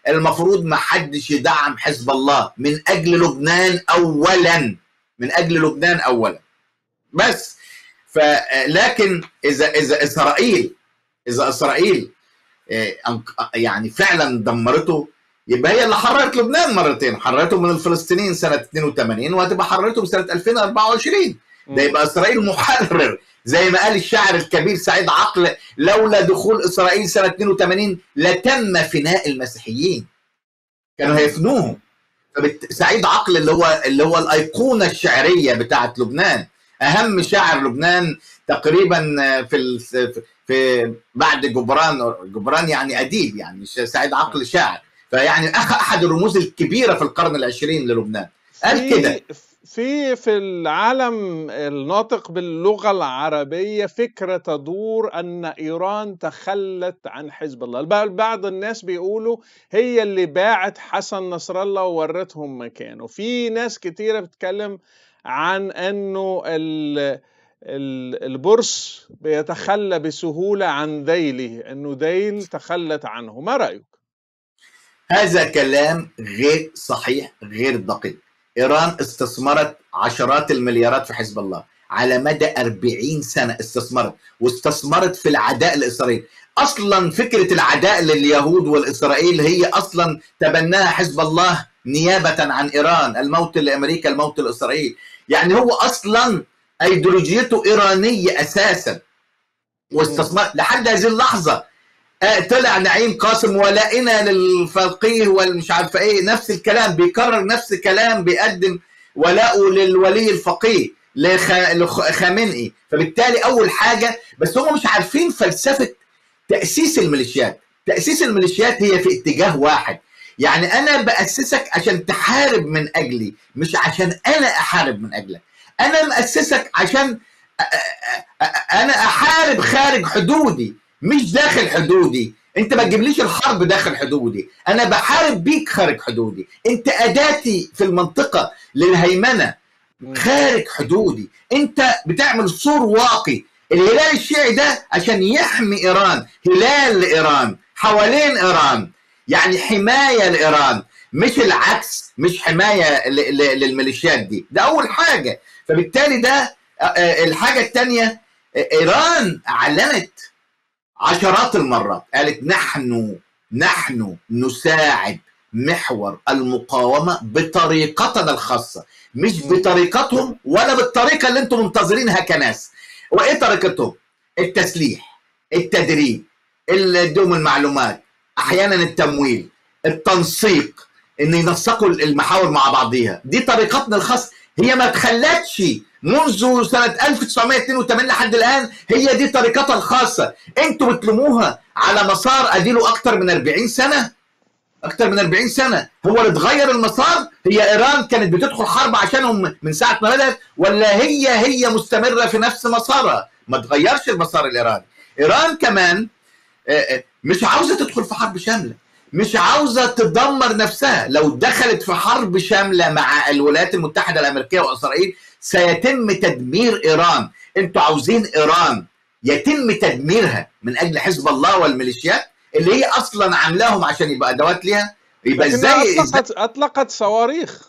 المفروض ما حدش يدعم حزب الله من اجل لبنان اولا من اجل لبنان اولا بس فلكن اذا اذا اسرائيل اذا اسرائيل آه، أنق- يعني فعلا دمرته يبقى هي اللي حررت لبنان مرتين حررته من الفلسطينيين سنه 82 وهتبقى حررته سنه 2024 ده يبقى اسرائيل محرر زي ما قال الشاعر الكبير سعيد عقل لولا دخول اسرائيل سنه 82 لتم فناء المسيحيين كانوا هيفنوهم فبت- سعيد عقل اللي هو اللي هو الايقونه الشعريه بتاعت لبنان اهم شاعر لبنان تقريبا في ال... في بعد جبران جبران يعني اديب يعني سعيد عقل شاعر فيعني أخ- احد الرموز الكبيره في القرن العشرين للبنان قال في كده في في العالم الناطق باللغة العربية فكرة تدور أن إيران تخلت عن حزب الله الب- بعض الناس بيقولوا هي اللي باعت حسن نصر الله وورتهم مكانه في ناس كتيرة بتتكلم عن أنه ال ال- البورس بيتخلى بسهولة عن ذيله أنه ذيل تخلت عنه ما رأيك؟ هذا كلام غير صحيح غير دقيق ايران استثمرت عشرات المليارات في حزب الله على مدى 40 سنه استثمرت واستثمرت في العداء لاسرائيل اصلا فكره العداء لليهود والاسرائيل هي اصلا تبناها حزب الله نيابه عن ايران الموت لامريكا الموت لاسرائيل يعني هو اصلا ايديولوجيته ايرانيه اساسا واستثمر لحد هذه اللحظه آه، طلع نعيم قاسم ولائنا للفقيه والمش عارفه ايه نفس الكلام بيكرر نفس الكلام بيقدم ولاءه للولي الفقيه لخ- لخامنئي فبالتالي اول حاجه بس هم مش عارفين فلسفه تاسيس الميليشيات تاسيس الميليشيات هي في اتجاه واحد يعني انا باسسك عشان تحارب من اجلي مش عشان انا احارب من اجلك انا ماسسك عشان أ- أ- أ- انا احارب خارج حدودي مش داخل حدودي انت ما تجيبليش الحرب داخل حدودي انا بحارب بيك خارج حدودي انت اداتي في المنطقه للهيمنه خارج حدودي انت بتعمل سور واقي الهلال الشيعي ده عشان يحمي ايران هلال لايران حوالين ايران يعني حمايه لايران مش العكس مش حمايه ل- ل- للميليشيات دي ده اول حاجه فبالتالي ده آه، آه، الحاجه الثانيه ايران اعلنت عشرات المرات قالت نحن نحن نساعد محور المقاومة بطريقتنا الخاصة مش م. بطريقتهم ولا بالطريقة اللي انتم منتظرينها كناس وايه طريقتهم التسليح التدريب ال- ادوهم المعلومات احيانا التمويل التنسيق ان ينسقوا المحاور مع بعضيها دي طريقتنا الخاصة هي ما تخلتش منذ سنة 1982 لحد الآن هي دي طريقتها الخاصة انتوا بتلوموها على مسار اديله اكتر من 40 سنة اكتر من 40 سنة هو اللي اتغير المسار هي ايران كانت بتدخل حرب عشانهم من ساعة ما بدأت ولا هي هي مستمرة في نفس مسارها ما تغيرش المسار الايراني ايران كمان آه، آه، مش عاوزة تدخل في حرب شاملة مش عاوزة تدمر نفسها لو دخلت في حرب شاملة مع الولايات المتحدة الأمريكية وإسرائيل سيتم تدمير إيران انتوا عاوزين إيران يتم تدميرها من أجل حزب الله والميليشيات اللي هي أصلا عاملاهم عشان يبقى أدوات ليها يبقى لكنها ازاي ازاي أطلقت, أطلقت صواريخ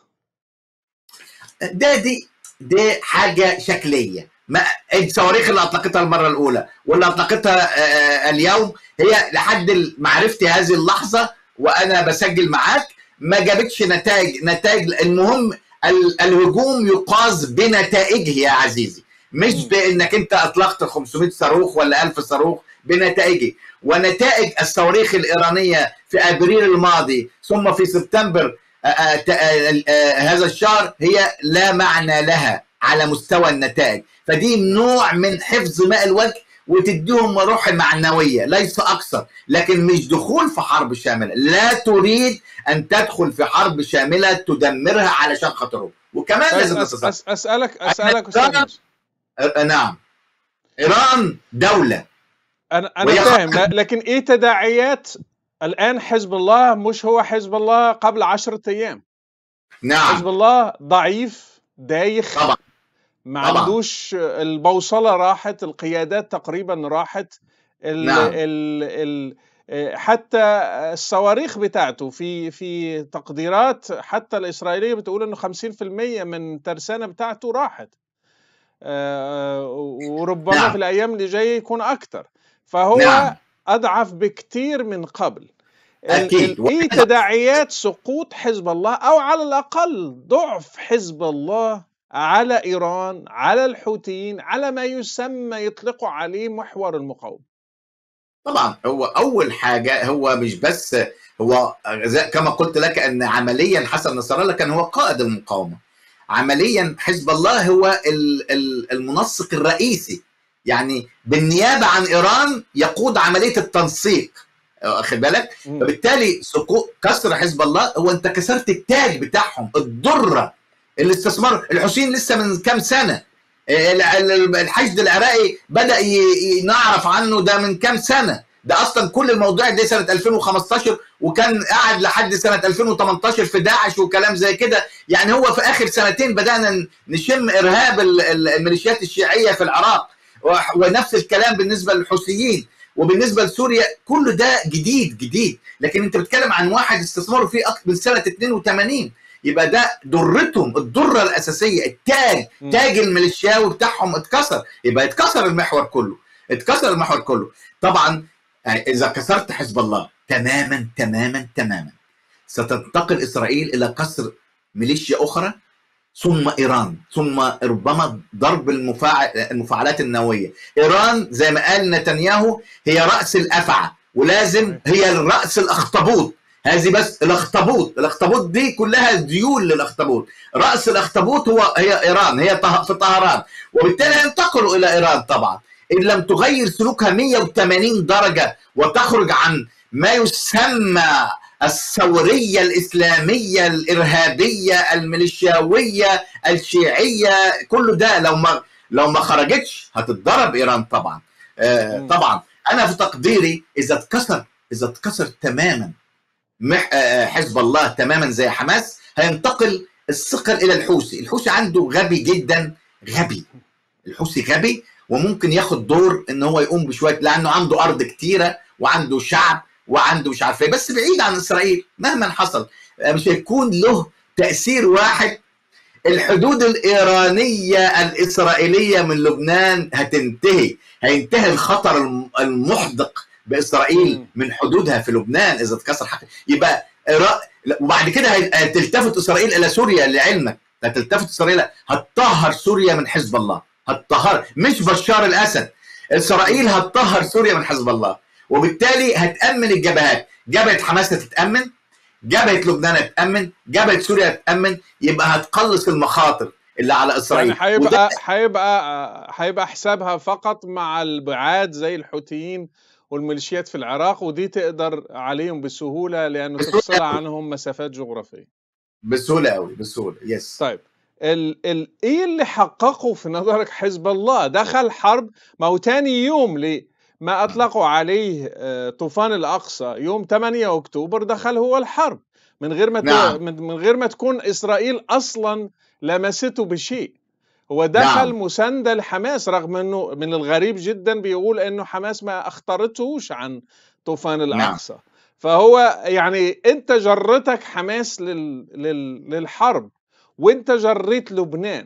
ده دي دي حاجه شكليه ما الصواريخ اللي اطلقتها المره الاولى واللي اطلقتها آه، اليوم هي لحد معرفتي هذه اللحظه وانا بسجل معاك ما جابتش نتائج نتائج المهم ال- الهجوم يقاس بنتائجه يا عزيزي مش مم. بانك انت اطلقت 500 صاروخ ولا 1000 صاروخ بنتائجه ونتائج الصواريخ الايرانيه في ابريل الماضي ثم في سبتمبر آه، آه، ت- آه، آه، هذا الشهر هي لا معنى لها على مستوى النتائج فدي نوع من حفظ ماء الوجه وتديهم روح معنوية ليس أكثر لكن مش دخول في حرب شاملة لا تريد أن تدخل في حرب شاملة تدمرها علشان خاطرهم وكمان أس لازم أس تتصرف أس أسألك أسألك أستاذ إيران موسى. آه، نعم إيران دولة أنا أنا وهي فاهم خطر. ل- لكن إيه تداعيات الآن حزب الله مش هو حزب الله قبل عشرة أيام حزب نعم الله ضعيف دايخ طبعا ما طبعا. عندوش البوصلة راحت القيادات تقريبا راحت ال نعم. ال ال حتى الصواريخ بتاعته في في تقديرات حتى الإسرائيلية بتقول إنه 50% من ترسانة بتاعته راحت وربما نعم. في الأيام اللي جاية يكون أكتر فهو نعم. أضعف بكتير من قبل ال- أكيد. ال- ايه تداعيات سقوط حزب الله او على الاقل ضعف حزب الله على ايران على الحوثيين على ما يسمى يطلقوا عليه محور المقاومه طبعا هو اول حاجه هو مش بس هو زي- كما قلت لك ان عمليا حسن نصر الله كان هو قائد المقاومه عمليا حزب الله هو ال- ال- المنسق الرئيسي يعني بالنيابه عن ايران يقود عمليه التنسيق واخد بالك مم. فبالتالي سقوط كسر حزب الله هو انت كسرت التاج بتاعهم الدره الاستثمار الحسين لسه من كام سنه ال- ال- الحشد العراقي بدا ي- ي- نعرف عنه ده من كام سنه ده اصلا كل الموضوع ده سنه 2015 وكان قاعد لحد سنه 2018 في داعش وكلام زي كده يعني هو في اخر سنتين بدانا نشم ارهاب ال- ال- الميليشيات الشيعيه في العراق وح- ونفس الكلام بالنسبه للحوثيين وبالنسبه لسوريا كل ده جديد جديد لكن انت بتتكلم عن واحد استثماره فيه اكثر من سنه 82 يبقى ده درتهم الدره الاساسيه التاج مم. تاج الميليشياوي بتاعهم اتكسر يبقى اتكسر المحور كله اتكسر المحور كله طبعا اذا كسرت حزب الله تماما تماما تماما ستنتقل اسرائيل الى كسر ميليشيا اخرى ثم ايران ثم ربما ضرب المفاعل المفاعلات النوويه ايران زي ما قال نتنياهو هي راس الافعى ولازم هي الراس الاخطبوط هذه بس الاخطبوط الاخطبوط دي كلها ديول للاخطبوط راس الاخطبوط هو هي ايران هي طه- في طهران وبالتالي ينتقلوا الى ايران طبعا ان لم تغير سلوكها 180 درجه وتخرج عن ما يسمى الثوريه الاسلاميه الارهابيه الميليشياويه الشيعيه كل ده لو ما لو ما خرجتش هتتضرب ايران طبعا آه مم. طبعا انا في تقديري اذا اتكسر اذا اتكسر تماما مح- آه، حزب الله تماما زي حماس هينتقل الثقل الى الحوثي الحوثي عنده غبي جدا غبي الحوثي غبي وممكن ياخد دور ان هو يقوم بشويه لانه عنده ارض كتيره وعنده شعب وعنده مش عارف ايه بس بعيد عن اسرائيل مهما حصل آه، مش هيكون له تاثير واحد الحدود الايرانيه الاسرائيليه من لبنان هتنتهي هينتهي الخطر الم- المحدق باسرائيل مم. من حدودها في لبنان اذا اتكسر حق يبقى إيرا- لا، وبعد كده هي- هتلتفت اسرائيل الى سوريا لعلمك هتلتفت اسرائيل هتطهر سوريا من حزب الله هتطهر مش بشار الاسد اسرائيل هتطهر سوريا من حزب الله وبالتالي هتامن الجبهات جبهه حماس هتتامن جبهه لبنان هتامن جبهه سوريا هتامن يبقى هتقلص المخاطر اللي على اسرائيل يعني وده هيبقى هيبقى هيبقى حسابها فقط مع البعاد زي الحوثيين والميليشيات في العراق ودي تقدر عليهم بسهوله لانه بسهولة تفصل أوي. عنهم مسافات جغرافيه. بسهوله قوي بسهوله يس طيب ال ال ايه اللي حققه في نظرك حزب الله؟ دخل حرب ما هو تاني يوم ليه ما اطلقوا عليه آه، طوفان الاقصى يوم 8 اكتوبر دخل هو الحرب من غير ما تو- نعم. من من غير ما تكون اسرائيل اصلا لمسته بشيء هو دخل نعم. مساندة لحماس رغم انه من الغريب جدا بيقول انه حماس ما اخطرتهوش عن طوفان الاقصى فهو يعني انت جرتك حماس لل لل للحرب وانت جريت لبنان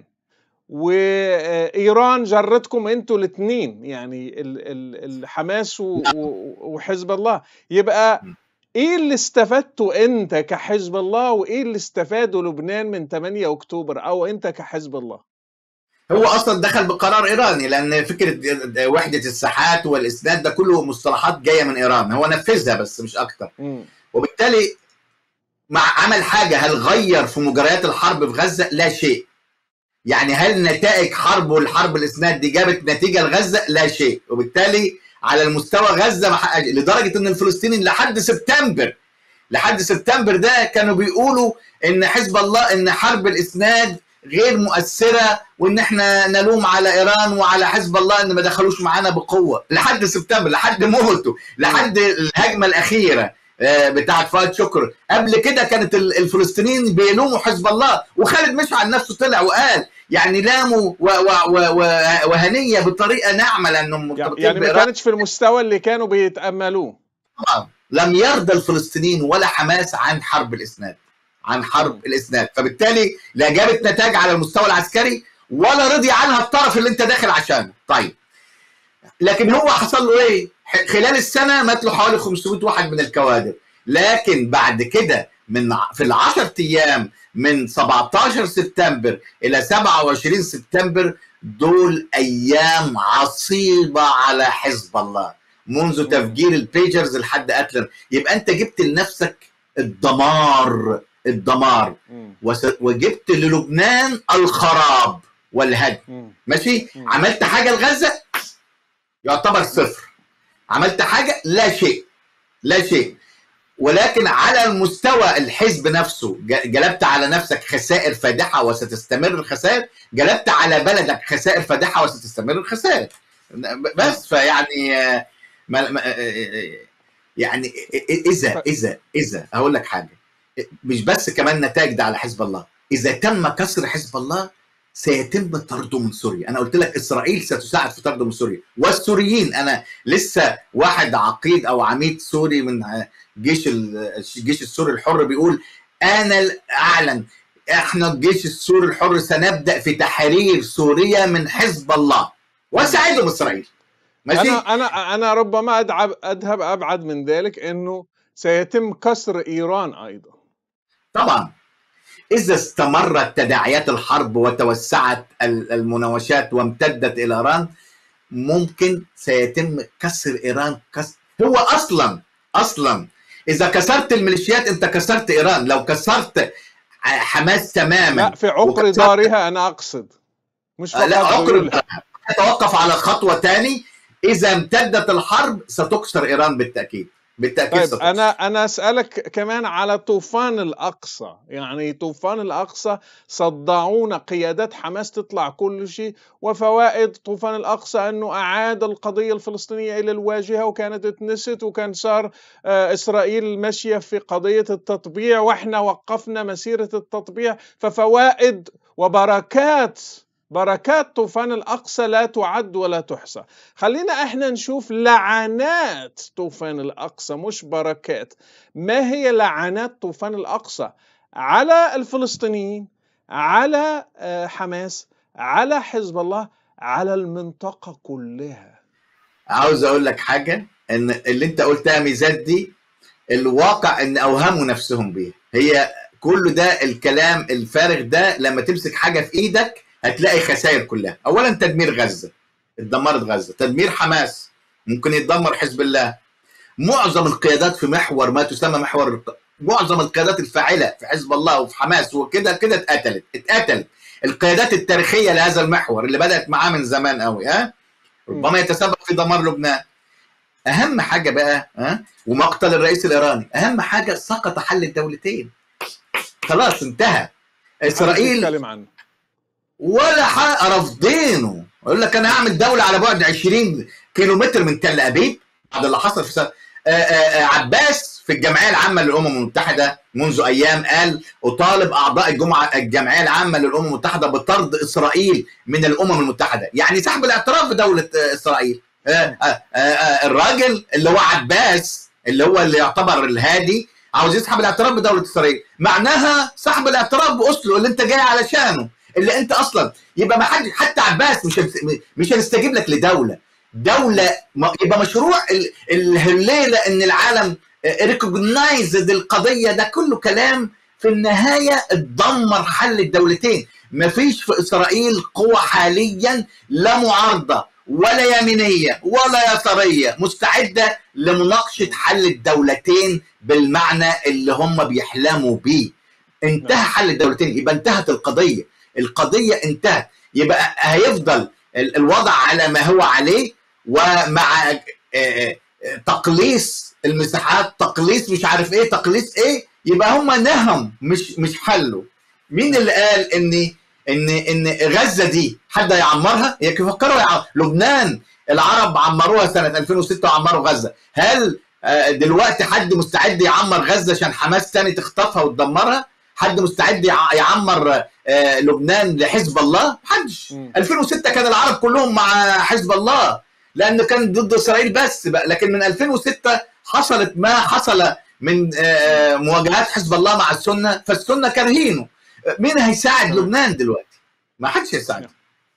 وايران جرتكم انتوا الاثنين يعني ال- ال- الحماس و- و- وحزب الله يبقى ايه اللي استفدته انت كحزب الله وايه اللي استفاده لبنان من 8 اكتوبر او انت كحزب الله هو اصلا دخل بقرار ايراني لان فكره وحده الساحات والاسناد ده كله مصطلحات جايه من ايران هو نفذها بس مش اكتر مم. وبالتالي مع عمل حاجه هل غير في مجريات الحرب في غزه لا شيء يعني هل نتائج حرب والحرب الاسناد دي جابت نتيجه لغزه لا شيء وبالتالي على المستوى غزه ما حقق لدرجه ان الفلسطينيين لحد سبتمبر لحد سبتمبر ده كانوا بيقولوا ان حزب الله ان حرب الاسناد غير مؤثره وان احنا نلوم على ايران وعلى حزب الله ان ما دخلوش معانا بقوه لحد سبتمبر لحد موته لحد الهجمه الاخيره آه، بتاعت فؤاد شكر قبل كده كانت ال- الفلسطينيين بيلوموا حزب الله وخالد مشعل نفسه طلع وقال يعني لاموا و- و- و- و- وهنيه بطريقه ناعمه لانهم مرتبطين يعني ما بإيران. كانتش في المستوى اللي كانوا بيتاملوه طبعا لم يرضى الفلسطينيين ولا حماس عن حرب الاسناد عن حرب الاسناد فبالتالي لا جابت نتائج على المستوى العسكري ولا رضي عنها الطرف اللي انت داخل عشانه طيب لكن هو حصل له ايه خلال السنه مات له حوالي 500 واحد من الكوادر لكن بعد كده من في العشر ايام من 17 سبتمبر الى 27 سبتمبر دول ايام عصيبه على حزب الله منذ تفجير البيجرز لحد اتلر يبقى انت جبت لنفسك الدمار الدمار وجبت للبنان الخراب والهدم ماشي عملت حاجه لغزه يعتبر صفر عملت حاجه لا شيء لا شيء ولكن على المستوى الحزب نفسه جلبت على نفسك خسائر فادحه وستستمر الخسائر جلبت على بلدك خسائر فادحه وستستمر الخسائر بس فيعني يعني اذا اذا اذا هقول لك حاجه مش بس كمان نتائج ده على حزب الله اذا تم كسر حزب الله سيتم طرده من سوريا انا قلت لك اسرائيل ستساعد في طرده من سوريا والسوريين انا لسه واحد عقيد او عميد سوري من جيش الجيش السوري الحر بيقول انا اعلن احنا الجيش السوري الحر سنبدا في تحرير سوريا من حزب الله وساعدهم اسرائيل ماشي انا انا انا ربما أدعب اذهب ابعد من ذلك انه سيتم كسر ايران ايضا طبعا إذا استمرت تداعيات الحرب وتوسعت المناوشات وامتدت إلى إيران ممكن سيتم كسر إيران كسر هو أصلا أصلا إذا كسرت الميليشيات أنت كسرت إيران لو كسرت حماس تماما لا في عقر دارها أنا أقصد مش فقط لا عقر توقف على خطوة ثاني إذا امتدت الحرب ستكسر إيران بالتأكيد بالتاكيد طيب انا انا اسالك كمان على طوفان الاقصى يعني طوفان الاقصى صدعونا قيادات حماس تطلع كل شيء وفوائد طوفان الاقصى انه اعاد القضيه الفلسطينيه الى الواجهه وكانت اتنست وكان صار اسرائيل ماشيه في قضيه التطبيع واحنا وقفنا مسيره التطبيع ففوائد وبركات بركات طوفان الأقصى لا تعد ولا تحصى خلينا احنا نشوف لعنات طوفان الأقصى مش بركات ما هي لعنات طوفان الأقصى على الفلسطينيين على حماس على حزب الله على المنطقة كلها عاوز أقول لك حاجة إن اللي أنت قلتها ميزات دي الواقع إن أوهموا نفسهم بيها هي كل ده الكلام الفارغ ده لما تمسك حاجة في إيدك هتلاقي خسائر كلها اولا تدمير غزه اتدمرت غزه تدمير حماس ممكن يتدمر حزب الله معظم القيادات في محور ما تسمى محور معظم القيادات الفاعله في حزب الله وفي حماس وكده كده اتقتلت اتقتلت القيادات التاريخيه لهذا المحور اللي بدات معاه من زمان قوي ها ربما يتسبب في دمار لبنان اهم حاجه بقى ها ومقتل الرئيس الايراني اهم حاجه سقط حل الدولتين خلاص انتهى اسرائيل عنه ولا حق رافضينه يقول لك انا هعمل دوله على بعد 20 كيلو متر من تل ابيب بعد اللي حصل في سنة عباس في الجمعيه العامه للامم المتحده منذ ايام قال اطالب اعضاء الجمعه الجمعيه العامه للامم المتحده بطرد اسرائيل من الامم المتحده يعني سحب الاعتراف بدوله اسرائيل الراجل اللي هو عباس اللي هو اللي يعتبر الهادي عاوز يسحب الاعتراف بدوله اسرائيل معناها سحب الاعتراف باوسلو اللي انت جاي علشانه اللي انت اصلا يبقى ما حد حتى عباس مش مش هنستجيب لك لدوله دوله يبقى مشروع الليله ان العالم ريكوجنايزد القضيه ده كله كلام في النهايه اتدمر حل الدولتين مفيش في اسرائيل قوة حاليا لا معارضه ولا يمينيه ولا يساريه مستعده لمناقشه حل الدولتين بالمعنى اللي هم بيحلموا بيه انتهى حل الدولتين يبقى انتهت القضيه القضيه انتهت يبقى هيفضل الوضع على ما هو عليه ومع تقليص المساحات تقليص مش عارف ايه تقليص ايه يبقى هم نهم مش مش حلوا مين اللي قال ان ان ان غزه دي حد هيعمرها يفكروا يعمر. لبنان العرب عمروها سنه 2006 وعمروا غزه هل دلوقتي حد مستعد يعمر غزه عشان حماس تاني تخطفها وتدمرها حد مستعد يعمر لبنان لحزب الله محدش 2006 كان العرب كلهم مع حزب الله لانه كان ضد اسرائيل بس بقى لكن من 2006 حصلت ما حصل من مواجهات حزب الله مع السنه فالسنه كارهينه مين هيساعد لبنان دلوقتي؟ ما حدش هيساعد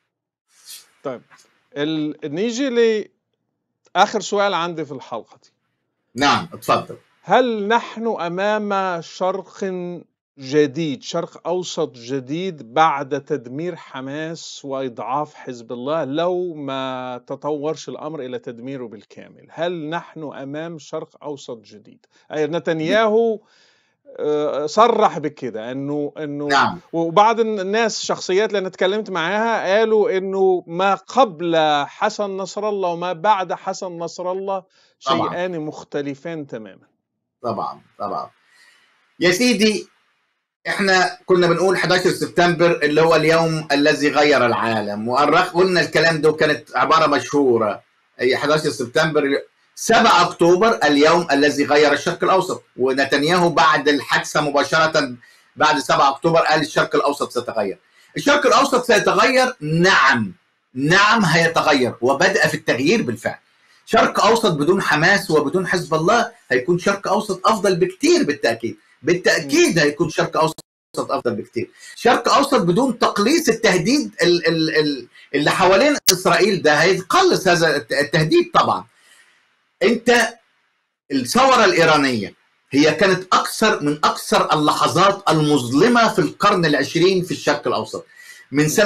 طيب ال... نيجي لاخر سؤال عندي في الحلقه دي نعم اتفضل هل نحن امام شرق جديد شرق اوسط جديد بعد تدمير حماس واضعاف حزب الله لو ما تطورش الامر الى تدميره بالكامل هل نحن امام شرق اوسط جديد اي نتنياهو صرح بكده انه انه نعم. وبعض الناس شخصيات اللي انا اتكلمت معاها قالوا انه ما قبل حسن نصر الله وما بعد حسن نصر الله شيئان مختلفان تماما طبعا طبعا يا سيدي احنا كنا بنقول 11 سبتمبر اللي هو اليوم الذي غير العالم وقلنا الكلام ده وكانت عباره مشهوره 11 سبتمبر 7 اكتوبر اليوم الذي غير الشرق الاوسط ونتنياهو بعد الحادثه مباشره بعد 7 اكتوبر قال الشرق الاوسط سيتغير. الشرق الاوسط سيتغير نعم نعم هيتغير وبدأ في التغيير بالفعل. شرق اوسط بدون حماس وبدون حزب الله هيكون شرق اوسط افضل بكتير بالتاكيد. بالتاكيد هيكون شرق اوسط افضل بكتير. شرق اوسط بدون تقليص التهديد اللي حوالين اسرائيل ده هيقلص هذا التهديد طبعا. انت الثوره الايرانيه هي كانت اكثر من اكثر اللحظات المظلمه في القرن العشرين في الشرق الاوسط من سنه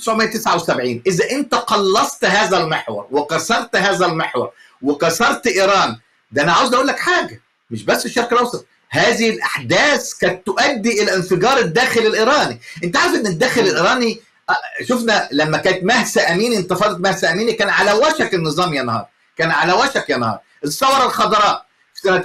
1979 اذا انت قلصت هذا المحور وكسرت هذا المحور وكسرت ايران ده انا عاوز اقول لك حاجه مش بس الشرق الاوسط هذه الاحداث كانت تؤدي الى انفجار الداخل الايراني انت عارف ان الداخل الايراني شفنا لما كانت مهسا امين انتفاضه مهسا امين كان على وشك النظام ينهار كان على وشك ينهار الثوره الخضراء في سنه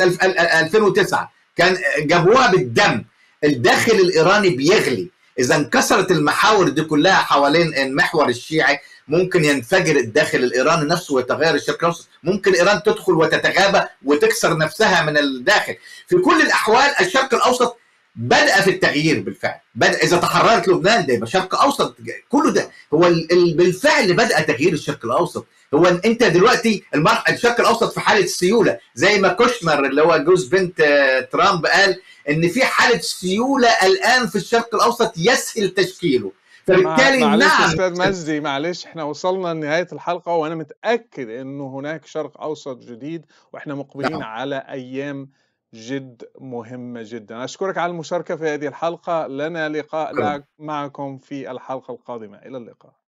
2009 كان جابوها بالدم الداخل الايراني بيغلي اذا انكسرت المحاور دي كلها حوالين المحور الشيعي ممكن ينفجر الداخل الايراني نفسه ويتغير الشرق الاوسط ممكن ايران تدخل وتتغابى وتكسر نفسها من الداخل في كل الاحوال الشرق الاوسط بدأ في التغيير بالفعل بدأ إذا تحررت لبنان ده يبقى شرق أوسط كله ده هو ال... بالفعل بدأ تغيير الشرق الأوسط هو أنت دلوقتي المر... الشرق الأوسط في حالة سيولة زي ما كوشنر اللي هو جوز بنت ترامب قال إن في حالة سيولة الآن في الشرق الأوسط يسهل تشكيله فبالتالي معلش نعم استاذ مجدي معلش احنا وصلنا لنهايه الحلقه وانا متاكد انه هناك شرق اوسط جديد واحنا مقبلين نعم. على ايام جد مهمة جدا أشكرك على المشاركة في هذه الحلقة لنا لقاء معكم في الحلقة القادمة إلى اللقاء